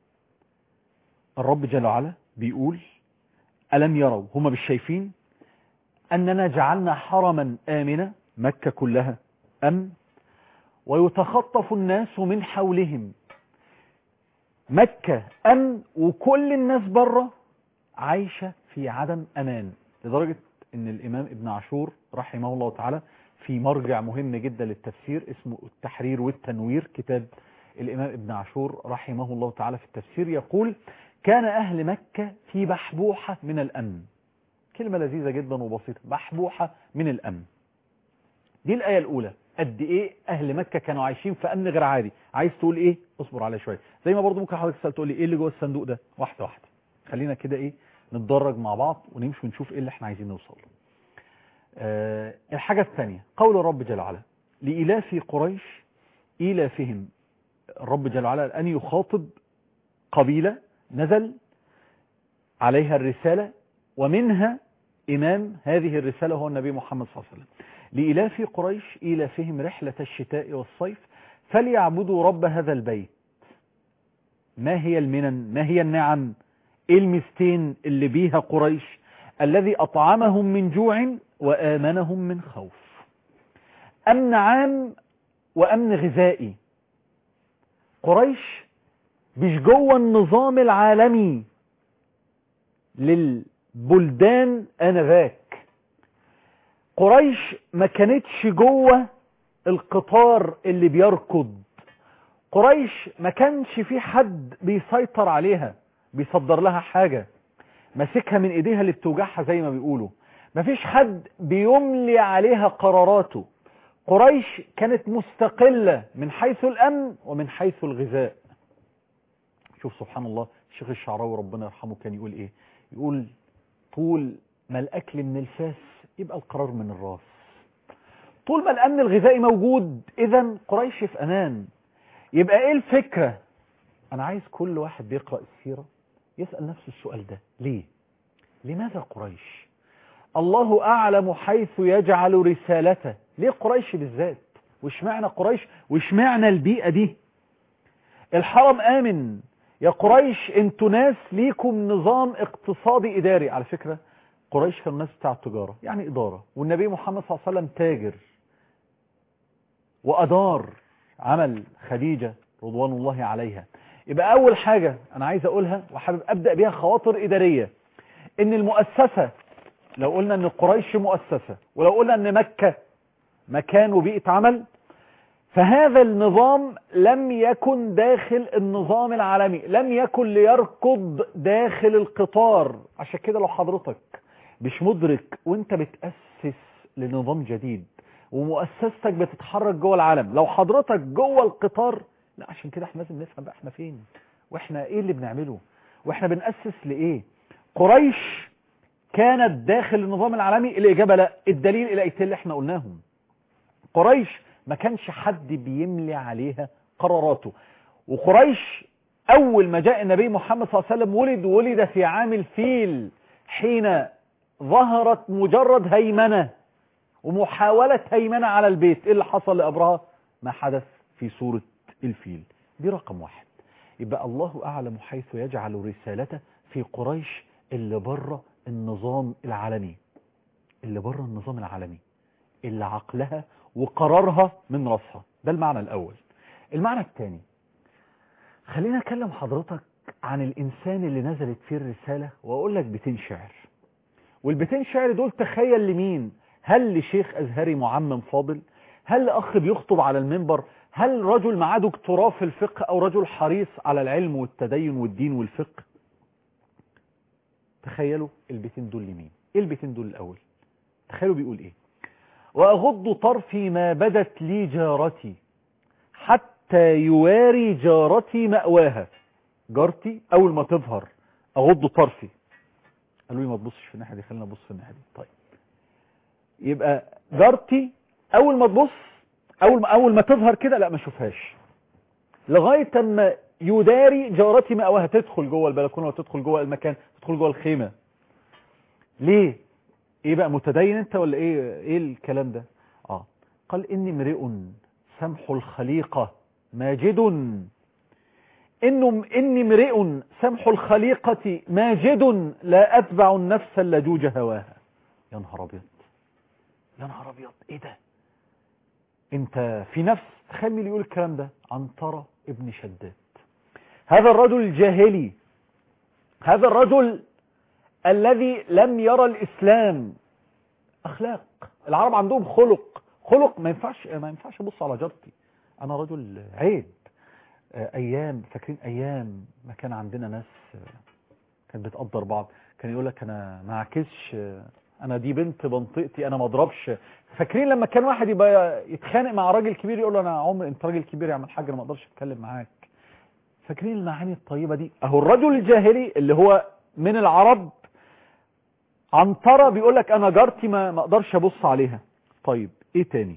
الرب جل وعلا بيقول ألم يروا هم مش شايفين أننا جعلنا حرما آمنا مكة كلها أمن ويتخطف الناس من حولهم مكة أمن وكل الناس بره عايشة في عدم أمان لدرجة أن الإمام ابن عاشور رحمه الله تعالى في مرجع مهم جدا للتفسير اسمه التحرير والتنوير كتاب الإمام ابن عاشور رحمه الله تعالى في التفسير يقول كان أهل مكة في بحبوحة من الأمن كلمة لذيذة جدا وبسيطة بحبوحة من الأمن دي الآية الأولى قد إيه أهل مكة كانوا عايشين في أمن غير عادي عايز تقول إيه اصبر عليه شوية زي ما برضو ممكن حضرتك تسأل تقول لي إيه اللي جوه الصندوق ده واحدة واحدة خلينا كده إيه نتدرج مع بعض ونمشي ونشوف إيه اللي إحنا عايزين نوصل له أه الحاجة الثانية قول الرب جل وعلا لإلاف قريش إيلافهم الرب جل وعلا أن يخاطب قبيلة نزل عليها الرسالة ومنها إمام هذه الرسالة هو النبي محمد صلى الله عليه وسلم لإلاف قريش إيلافهم رحلة الشتاء والصيف فليعبدوا رب هذا البيت ما هي المنن ما هي النعم إيه المستين اللي بيها قريش الذي أطعمهم من جوع وآمنهم من خوف أمن عام وأمن غذائي قريش مش جوه النظام العالمي للبلدان آنذاك قريش ما كانتش جوه القطار اللي بيركض قريش ما كانش في حد بيسيطر عليها بيصدر لها حاجة ماسكها من ايديها اللي بتوجعها زي ما بيقولوا مفيش حد بيملي عليها قراراته قريش كانت مستقلة من حيث الأمن ومن حيث الغذاء شوف سبحان الله الشيخ الشعراوي ربنا يرحمه كان يقول ايه يقول طول ما الأكل من الفاس يبقى القرار من الراس طول ما الأمن الغذائي موجود إذا قريش في أمان يبقى إيه الفكرة أنا عايز كل واحد بيقرأ السيرة يسأل نفسه السؤال ده ليه لماذا قريش الله أعلم حيث يجعل رسالته ليه قريش بالذات وش معنى قريش وش معنى البيئة دي الحرم آمن يا قريش انتوا ناس ليكم نظام اقتصادي إداري على فكرة قريش كانوا ناس بتاع التجارة يعني إدارة والنبي محمد صلى الله عليه وسلم تاجر وأدار عمل خديجة رضوان الله عليها يبقى أول حاجة أنا عايز أقولها وحابب أبدأ بيها خواطر إدارية إن المؤسسة لو قلنا إن قريش مؤسسة ولو قلنا إن مكة مكان وبيئة عمل فهذا النظام لم يكن داخل النظام العالمي لم يكن ليركض داخل القطار عشان كده لو حضرتك مش مدرك وانت بتأسس لنظام جديد ومؤسستك بتتحرك جوه العالم لو حضرتك جوه القطار لا عشان كده احنا لازم نفهم بقى احنا فين واحنا ايه اللي بنعمله واحنا بنأسس لايه قريش كانت داخل النظام العالمي الاجابه لا الدليل الايتين اللي احنا قلناهم قريش ما كانش حد بيملي عليها قراراته وقريش اول ما جاء النبي محمد صلى الله عليه وسلم ولد ولد في عام الفيل حين ظهرت مجرد هيمنة ومحاولة هيمنة على البيت ايه اللي حصل لأبرهة ما حدث في سورة الفيل دي رقم واحد يبقى الله أعلم حيث يجعل رسالته في قريش اللي بره النظام العالمي اللي بره النظام العالمي اللي عقلها وقرارها من راسها ده المعنى الأول المعنى الثاني خلينا أكلم حضرتك عن الإنسان اللي نزلت فيه الرسالة وأقول لك بيتين شعر والبيتين شعر دول تخيل لمين هل لشيخ أزهري معمم فاضل هل لأخ بيخطب على المنبر هل رجل معاه دكتوراه في الفقه أو رجل حريص على العلم والتدين والدين والفقه تخيلوا البيتين دول لمين ايه البيتين دول الأول تخيلوا بيقول ايه وأغض طرفي ما بدت لي جارتي حتى يواري جارتي مأواها جارتي أول ما تظهر أغض طرفي قالوا لي ما تبصش في الناحية دي خلينا نبص في الناحية دي طيب يبقى جارتي أول ما تبص أول ما أول ما تظهر كده لا ما اشوفهاش لغاية اما يداري جارتي مأواها تدخل جوه البلكونة وتدخل جوه المكان تدخل جوه الخيمة ليه ايه بقى متدين انت ولا ايه ايه الكلام ده اه قال اني امرئ سمح الخليقة ماجد إنه إني امرئ سمح الخليقة ماجد لا أتبع النفس اللجوج هواها يا نهار أبيض يا نهار أبيض إيه ده أنت في نفس تخيل مين اللي يقول الكلام ده عنترة ابن شداد هذا الرجل الجاهلي هذا الرجل الذي لم يرى الإسلام أخلاق العرب عندهم خلق خلق ما ينفعش ما ينفعش ابص على جارتي انا رجل عيب ايام فاكرين ايام ما كان عندنا ناس كانت بتقدر بعض كان يقول لك انا ما اعكسش انا دي بنت منطقتي انا ما اضربش فاكرين لما كان واحد يبقى يتخانق مع راجل كبير يقول له انا عمر انت راجل كبير يعمل حاجه انا ما اقدرش اتكلم معاك فاكرين المعاني الطيبه دي اهو الرجل الجاهلي اللي هو من العرب عنترة بيقول لك انا جارتي ما ما اقدرش ابص عليها طيب ايه تاني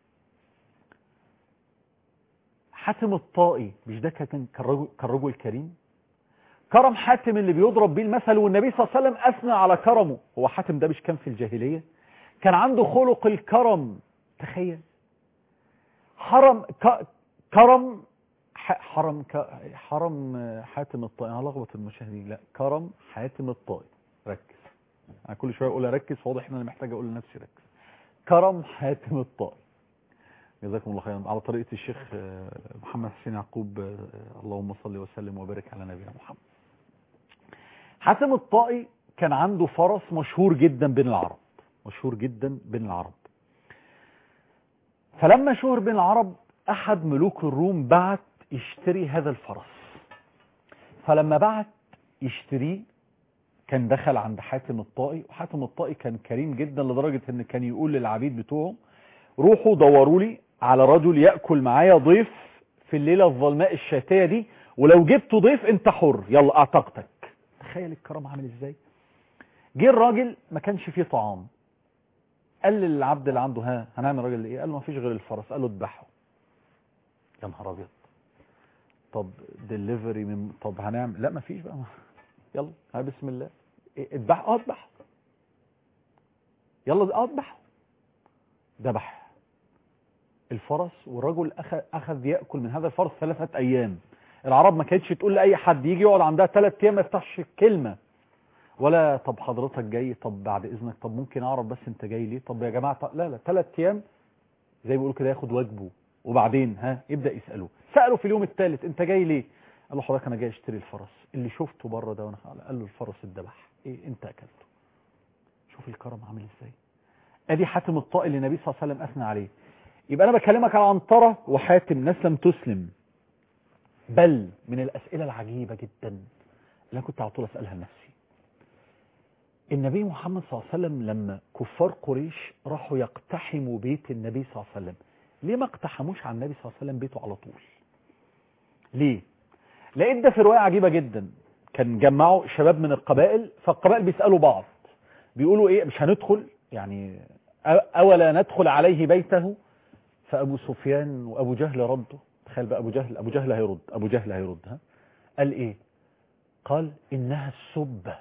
حاتم الطائي مش ده كان كان رجل كريم كرم حاتم اللي بيضرب بيه المثل والنبي صلى الله عليه وسلم اثنى على كرمه هو حاتم ده مش كان في الجاهليه كان عنده خلق الكرم تخيل حرم ك... كرم ح... حرم ك... حرم حاتم الطائي انا لخبط المشاهدين لا كرم حاتم الطائي ركز انا كل شويه اقول اركز فواضح ان انا محتاج اقول لنفسي ركز كرم حاتم الطائي جزاكم الله خيرا على طريقة الشيخ محمد حسين يعقوب اللهم صل وسلم وبارك على نبينا محمد حاتم الطائي كان عنده فرس مشهور جدا بين العرب مشهور جدا بين العرب فلما شهر بين العرب احد ملوك الروم بعت يشتري هذا الفرس فلما بعت يشتريه كان دخل عند حاتم الطائي وحاتم الطائي كان كريم جدا لدرجة ان كان يقول للعبيد بتوعه روحوا دوروا لي على رجل يأكل معايا ضيف في الليلة الظلماء الشاتية دي ولو جبت ضيف انت حر يلا اعتقتك تخيل الكرم عامل ازاي جه الراجل ما كانش فيه طعام قال للعبد اللي عنده ها هنعمل راجل ايه قال له ما فيش غير الفرس قال له اذبحه يا نهار ابيض طب ديليفري من طب هنعمل لا ما فيش بقى يلا ها بسم الله اذبح اه اذبح يلا اه اذبح ذبح الفرس والرجل أخذ, أخذ يأكل من هذا الفرس ثلاثة أيام العرب ما كانتش تقول لأي حد يجي يقعد عندها ثلاث أيام ما يفتحش كلمة ولا طب حضرتك جاي طب بعد إذنك طب ممكن أعرف بس أنت جاي ليه طب يا جماعة طب لا لا ثلاث أيام زي ما بيقولوا كده ياخد واجبه وبعدين ها يبدأ يسأله سأله في اليوم الثالث أنت جاي ليه قال له حضرتك أنا جاي أشتري الفرس اللي شفته بره ده وأنا قال له الفرس اتذبح إيه أنت أكلته شوف الكرم عامل إزاي ادي حاتم الطائي اللي النبي صلى الله عليه وسلم اثنى عليه يبقى انا بكلمك على عنترة وحاتم ناس لم تسلم بل من الاسئله العجيبه جدا اللي انا كنت على طول اسالها لنفسي النبي محمد صلى الله عليه وسلم لما كفار قريش راحوا يقتحموا بيت النبي صلى الله عليه وسلم ليه ما اقتحموش على النبي صلى الله عليه وسلم بيته على طول ليه لقيت ده في روايه عجيبه جدا كان جمعوا شباب من القبائل فالقبائل بيسالوا بعض بيقولوا ايه مش هندخل يعني أولا ندخل عليه بيته فأبو سفيان وأبو جهل ردوا تخيل بقى أبو جهل أبو جهل هيرد أبو جهل هيرد ها قال إيه قال إنها السبة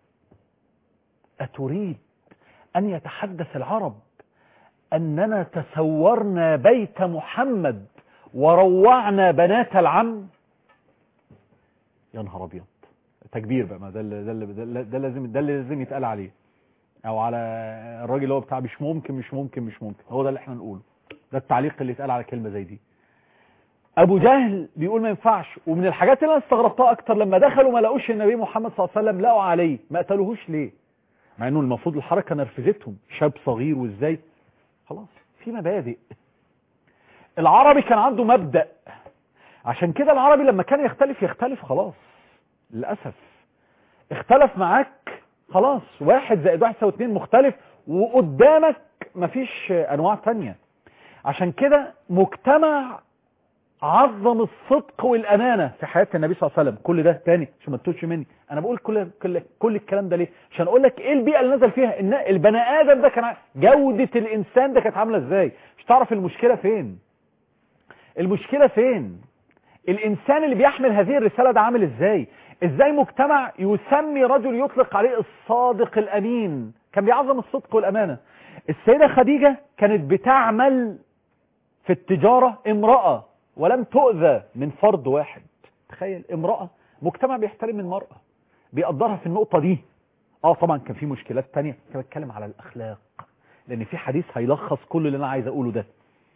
أتريد أن يتحدث العرب أننا تسورنا بيت محمد وروعنا بنات العم يا نهار أبيض تكبير بقى ما ده اللي ده اللي ده لازم ده اللي لازم يتقال عليه او على الراجل اللي هو بتاع مش ممكن مش ممكن مش ممكن هو ده اللي احنا نقوله ده التعليق اللي اتقال على كلمه زي دي ابو جهل بيقول ما ينفعش ومن الحاجات اللي انا استغربتها اكتر لما دخلوا ما لقوش النبي محمد صلى الله عليه وسلم لقوا عليه ما قتلوهوش ليه مع انه المفروض الحركه نرفزتهم شاب صغير وازاي خلاص في مبادئ العربي كان عنده مبدأ عشان كده العربي لما كان يختلف يختلف خلاص للأسف اختلف معاك خلاص واحد زائد واحد يساوي اتنين مختلف وقدامك مفيش انواع تانية عشان كده مجتمع عظم الصدق والامانه في حياه النبي صلى الله عليه وسلم كل ده تاني عشان ما تتوهش مني انا بقول كل كل كل الكلام ده ليه عشان اقول لك ايه البيئه اللي نزل فيها ان البني ادم ده كان ع- جوده الانسان ده كانت عامله ازاي مش تعرف المشكله فين المشكله فين الانسان اللي بيحمل هذه الرساله ده عامل ازاي ازاي مجتمع يسمي رجل يطلق عليه الصادق الامين كان بيعظم الصدق والامانه السيده خديجه كانت بتعمل في التجاره امراه ولم تؤذى من فرد واحد تخيل امراه مجتمع بيحترم المراه بيقدرها في النقطه دي اه طبعا كان في مشكلات تانية كان بتكلم على الاخلاق لان في حديث هيلخص كل اللي انا عايز اقوله ده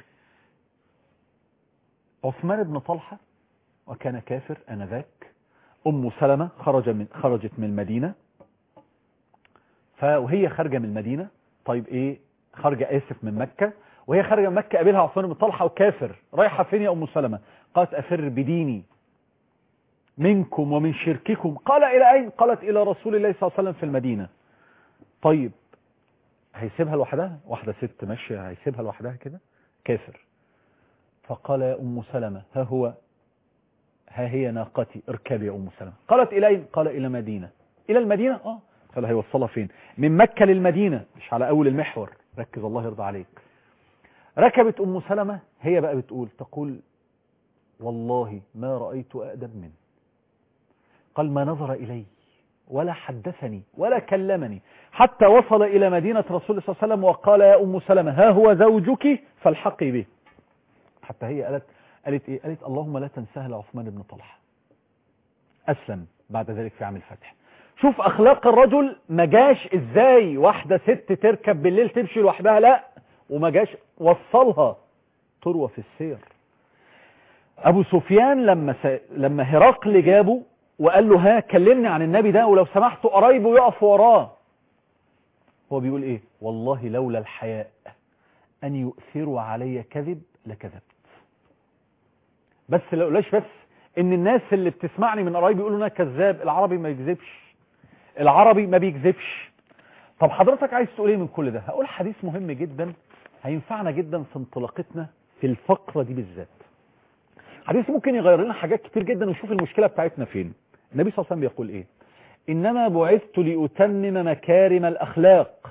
عثمان بن طلحه وكان كافر انذاك ام سلمة خرج من خرجت من المدينة فوهي خارجة من المدينة طيب ايه خارجة اسف من مكة وهي خارجة من مكة قابلها عثمان بن طلحة وكافر رايحة فين يا ام سلمة قالت افر بديني منكم ومن شرككم قال الى اين قالت الى رسول الله صلى الله عليه وسلم في المدينة طيب هيسيبها لوحدها واحدة ست ماشية هيسيبها لوحدها كده كافر فقال يا ام سلمة ها هو ها هي ناقتي اركبي يا ام سلمة قالت الى اين قال الى مدينة الى المدينة اه قال هيوصلها فين من مكة للمدينة مش على اول المحور ركز الله يرضى عليك ركبت ام سلمة هي بقى بتقول تقول والله ما رأيت أأدب منه قال ما نظر إلي ولا حدثني ولا كلمني حتى وصل إلى مدينة رسول الله صلى الله عليه وسلم وقال يا أم سلمة ها هو زوجك فالحقي به حتى هي قالت قالت ايه قالت اللهم لا تنساها لعثمان بن طلحه اسلم بعد ذلك في عام الفتح شوف اخلاق الرجل ما جاش ازاي واحده ست تركب بالليل تمشي لوحدها لا وما جاش وصلها تروى في السير ابو سفيان لما س... لما هرقل جابه وقال له ها كلمني عن النبي ده ولو سمحت قرايبه يقف وراه هو بيقول ايه والله لولا الحياء ان يؤثروا علي كذب لكذبت بس لو ليش بس ان الناس اللي بتسمعني من قرايبي يقولوا انا كذاب العربي ما بيكذبش العربي ما بيكذبش طب حضرتك عايز تقول ايه من كل ده هقول حديث مهم جدا هينفعنا جدا في انطلاقتنا في الفقرة دي بالذات حديث ممكن يغير لنا حاجات كتير جدا ونشوف المشكلة بتاعتنا فين النبي صلى الله عليه وسلم بيقول ايه انما بعثت لاتمم مكارم الاخلاق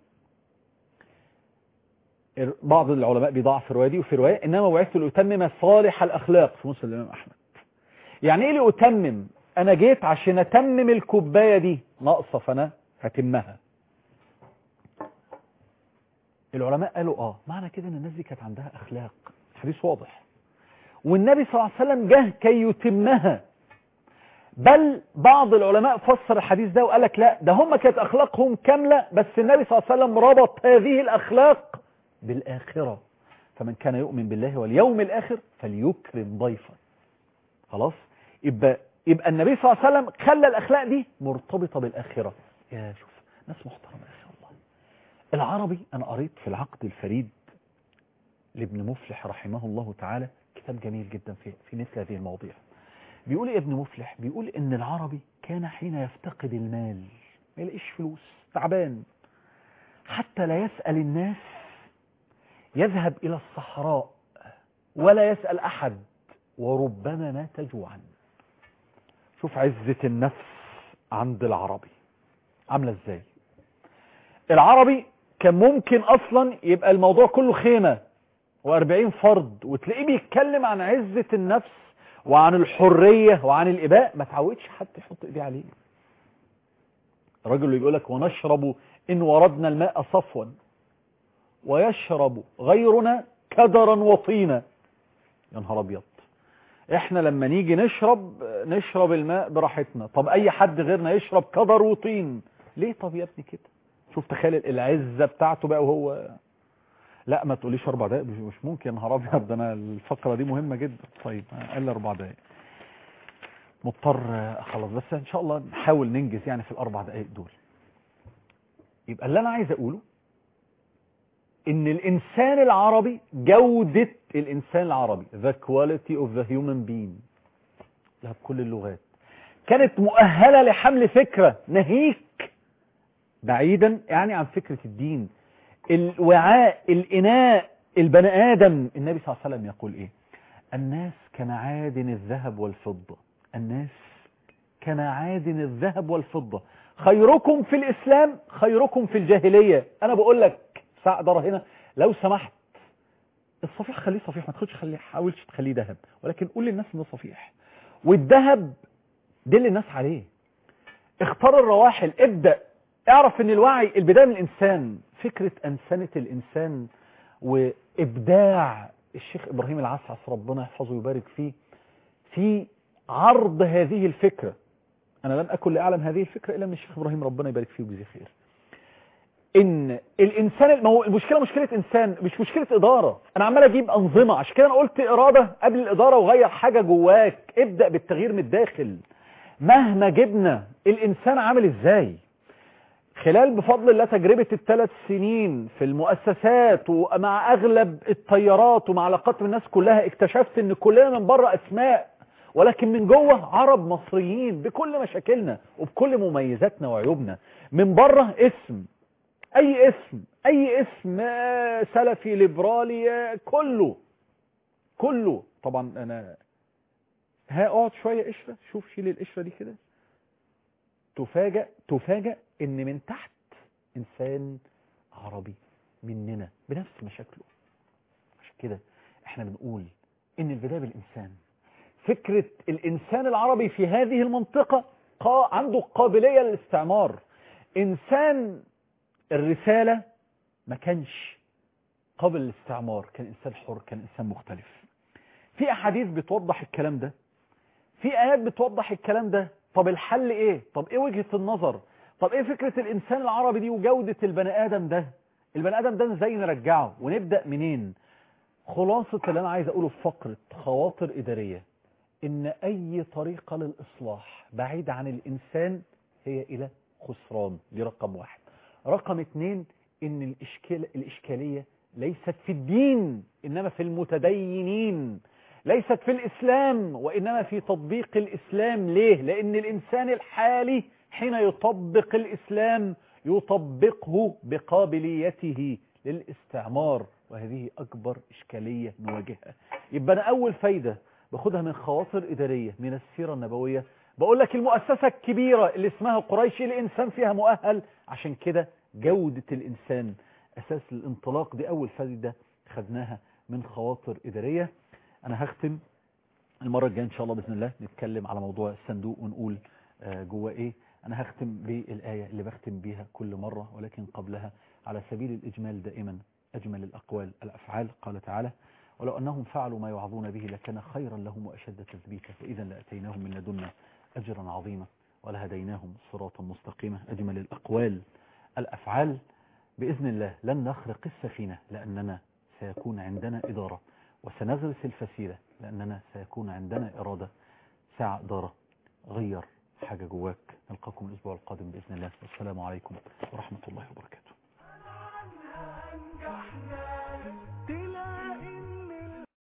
بعض العلماء بيضاعف في الروايه دي وفي روايه انما بعثت لاتمم صالح الاخلاق في مسلم الامام احمد يعني ايه لاتمم انا جيت عشان اتمم الكوبايه دي ناقصه فانا هتمها العلماء قالوا اه معنى كده ان الناس دي كانت عندها اخلاق حديث واضح والنبي صلى الله عليه وسلم جه كي يتمها بل بعض العلماء فسر الحديث ده وقال لك لا ده هم كانت اخلاقهم كامله بس النبي صلى الله عليه وسلم ربط هذه الاخلاق بالآخرة فمن كان يؤمن بالله واليوم الآخر فليكرم ضيفا خلاص يبقى يبقى النبي صلى الله عليه وسلم خلى الأخلاق دي مرتبطة بالآخرة يا شوف ناس محترمة يا أخي والله العربي أنا قريت في العقد الفريد لابن مفلح رحمه الله تعالى كتاب جميل جدا في في مثل هذه المواضيع بيقول ايه ابن مفلح بيقول ان العربي كان حين يفتقد المال ما يلاقيش فلوس تعبان حتى لا يسأل الناس يذهب إلى الصحراء ولا يسأل أحد وربما مات جوعا شوف عزة النفس عند العربي عاملة ازاي العربي كان ممكن أصلا يبقى الموضوع كله خيمة وأربعين فرد وتلاقيه بيتكلم عن عزة النفس وعن الحرية وعن الإباء ما تعودش حد يحط إيديه عليه الرجل اللي يقول لك ونشرب إن وردنا الماء صفوا ويشرب غيرنا كدرا وطينا يا نهار ابيض احنا لما نيجي نشرب نشرب الماء براحتنا طب اي حد غيرنا يشرب كدر وطين ليه طب يا ابني كده شوف تخيل العزة بتاعته بقى وهو لا ما تقوليش اربع دقايق مش مش ممكن يا نهار ابيض ده انا الفقره دي مهمه جدا طيب اقل اربع دقايق مضطر اخلص بس ان شاء الله نحاول ننجز يعني في الاربع دقايق دول يبقى اللي انا عايز اقوله ان الانسان العربي جودة الانسان العربي the quality of the human being لها بكل اللغات كانت مؤهلة لحمل فكرة ناهيك بعيدا يعني عن فكرة الدين الوعاء الإناء البني آدم النبي صلى الله عليه وسلم يقول إيه الناس كمعادن الذهب والفضة الناس كمعادن الذهب والفضة خيركم في الإسلام خيركم في الجاهلية أنا بقول لك سعدر هنا لو سمحت الصفيح خليه صفيح ما تاخدش خليه حاولش تخليه ذهب ولكن قول للناس انه صفيح والذهب دل الناس عليه اختار الرواحل ابدأ اعرف ان الوعي البداية من الانسان فكرة انسنة الانسان وابداع الشيخ ابراهيم العسعس ربنا يحفظه ويبارك فيه في عرض هذه الفكرة انا لم اكن لاعلم هذه الفكرة الا من الشيخ ابراهيم ربنا يبارك فيه ويجزيه خير ان الانسان ما هو المشكله مشكله انسان مش مشكله اداره انا عمال اجيب انظمه عشان كده انا قلت اراده قبل الاداره وغير حاجه جواك ابدا بالتغيير من الداخل مهما جبنا الانسان عامل ازاي خلال بفضل الله تجربه الثلاث سنين في المؤسسات ومع اغلب الطيارات ومع علاقات بالناس كلها اكتشفت ان كلنا من بره اسماء ولكن من جوه عرب مصريين بكل مشاكلنا وبكل مميزاتنا وعيوبنا من بره اسم اي اسم اي اسم آه، سلفي ليبرالي آه، كله كله طبعا انا ها اقعد شويه قشره شوف شيل القشره دي كده تفاجأ تفاجأ ان من تحت انسان عربي مننا بنفس مشاكله عشان كده احنا بنقول ان البدايه بالانسان فكره الانسان العربي في هذه المنطقه قا عنده قابليه للاستعمار انسان الرسالة ما كانش قبل الاستعمار كان إنسان حر كان إنسان مختلف في أحاديث بتوضح الكلام ده في آيات بتوضح الكلام ده طب الحل إيه طب إيه وجهة النظر طب إيه فكرة الإنسان العربي دي وجودة البني آدم ده البني آدم ده إزاي نرجعه ونبدأ منين خلاصة اللي أنا عايز أقوله في فقرة خواطر إدارية إن أي طريقة للإصلاح بعيد عن الإنسان هي إلى خسران دي رقم واحد رقم اتنين ان الإشكال الإشكالية ليست في الدين إنما في المتدينين ليست في الإسلام وإنما في تطبيق الإسلام ليه لأن الإنسان الحالي حين يطبق الإسلام يطبقه بقابليته للاستعمار وهذه أكبر إشكالية نواجهها يبقى أنا أول فايدة باخدها من خواطر إدارية من السيرة النبوية بقول لك المؤسسة الكبيرة اللي اسمها قريش الإنسان فيها مؤهل عشان كده جودة الإنسان أساس الانطلاق دي أول فايدة خدناها من خواطر إدارية أنا هختم المرة الجاية إن شاء الله بإذن الله نتكلم على موضوع الصندوق ونقول آه، جواه إيه أنا هختم بالآية اللي بختم بيها كل مرة ولكن قبلها على سبيل الإجمال دائما أجمل الأقوال الأفعال قال تعالى ولو أنهم فعلوا ما يوعظون به لكان خيرا لهم وأشد تثبيتا فإذا لأتيناهم من لدنا أجرا عظيما ولهديناهم صراطا مستقيما أجمل الأقوال الأفعال بإذن الله لن نخرق السفينة لأننا سيكون عندنا إدارة وسنغرس الفسيلة لأننا سيكون عندنا إرادة ساعة إدارة غير حاجة جواك نلقاكم الأسبوع القادم بإذن الله والسلام عليكم ورحمة الله وبركاته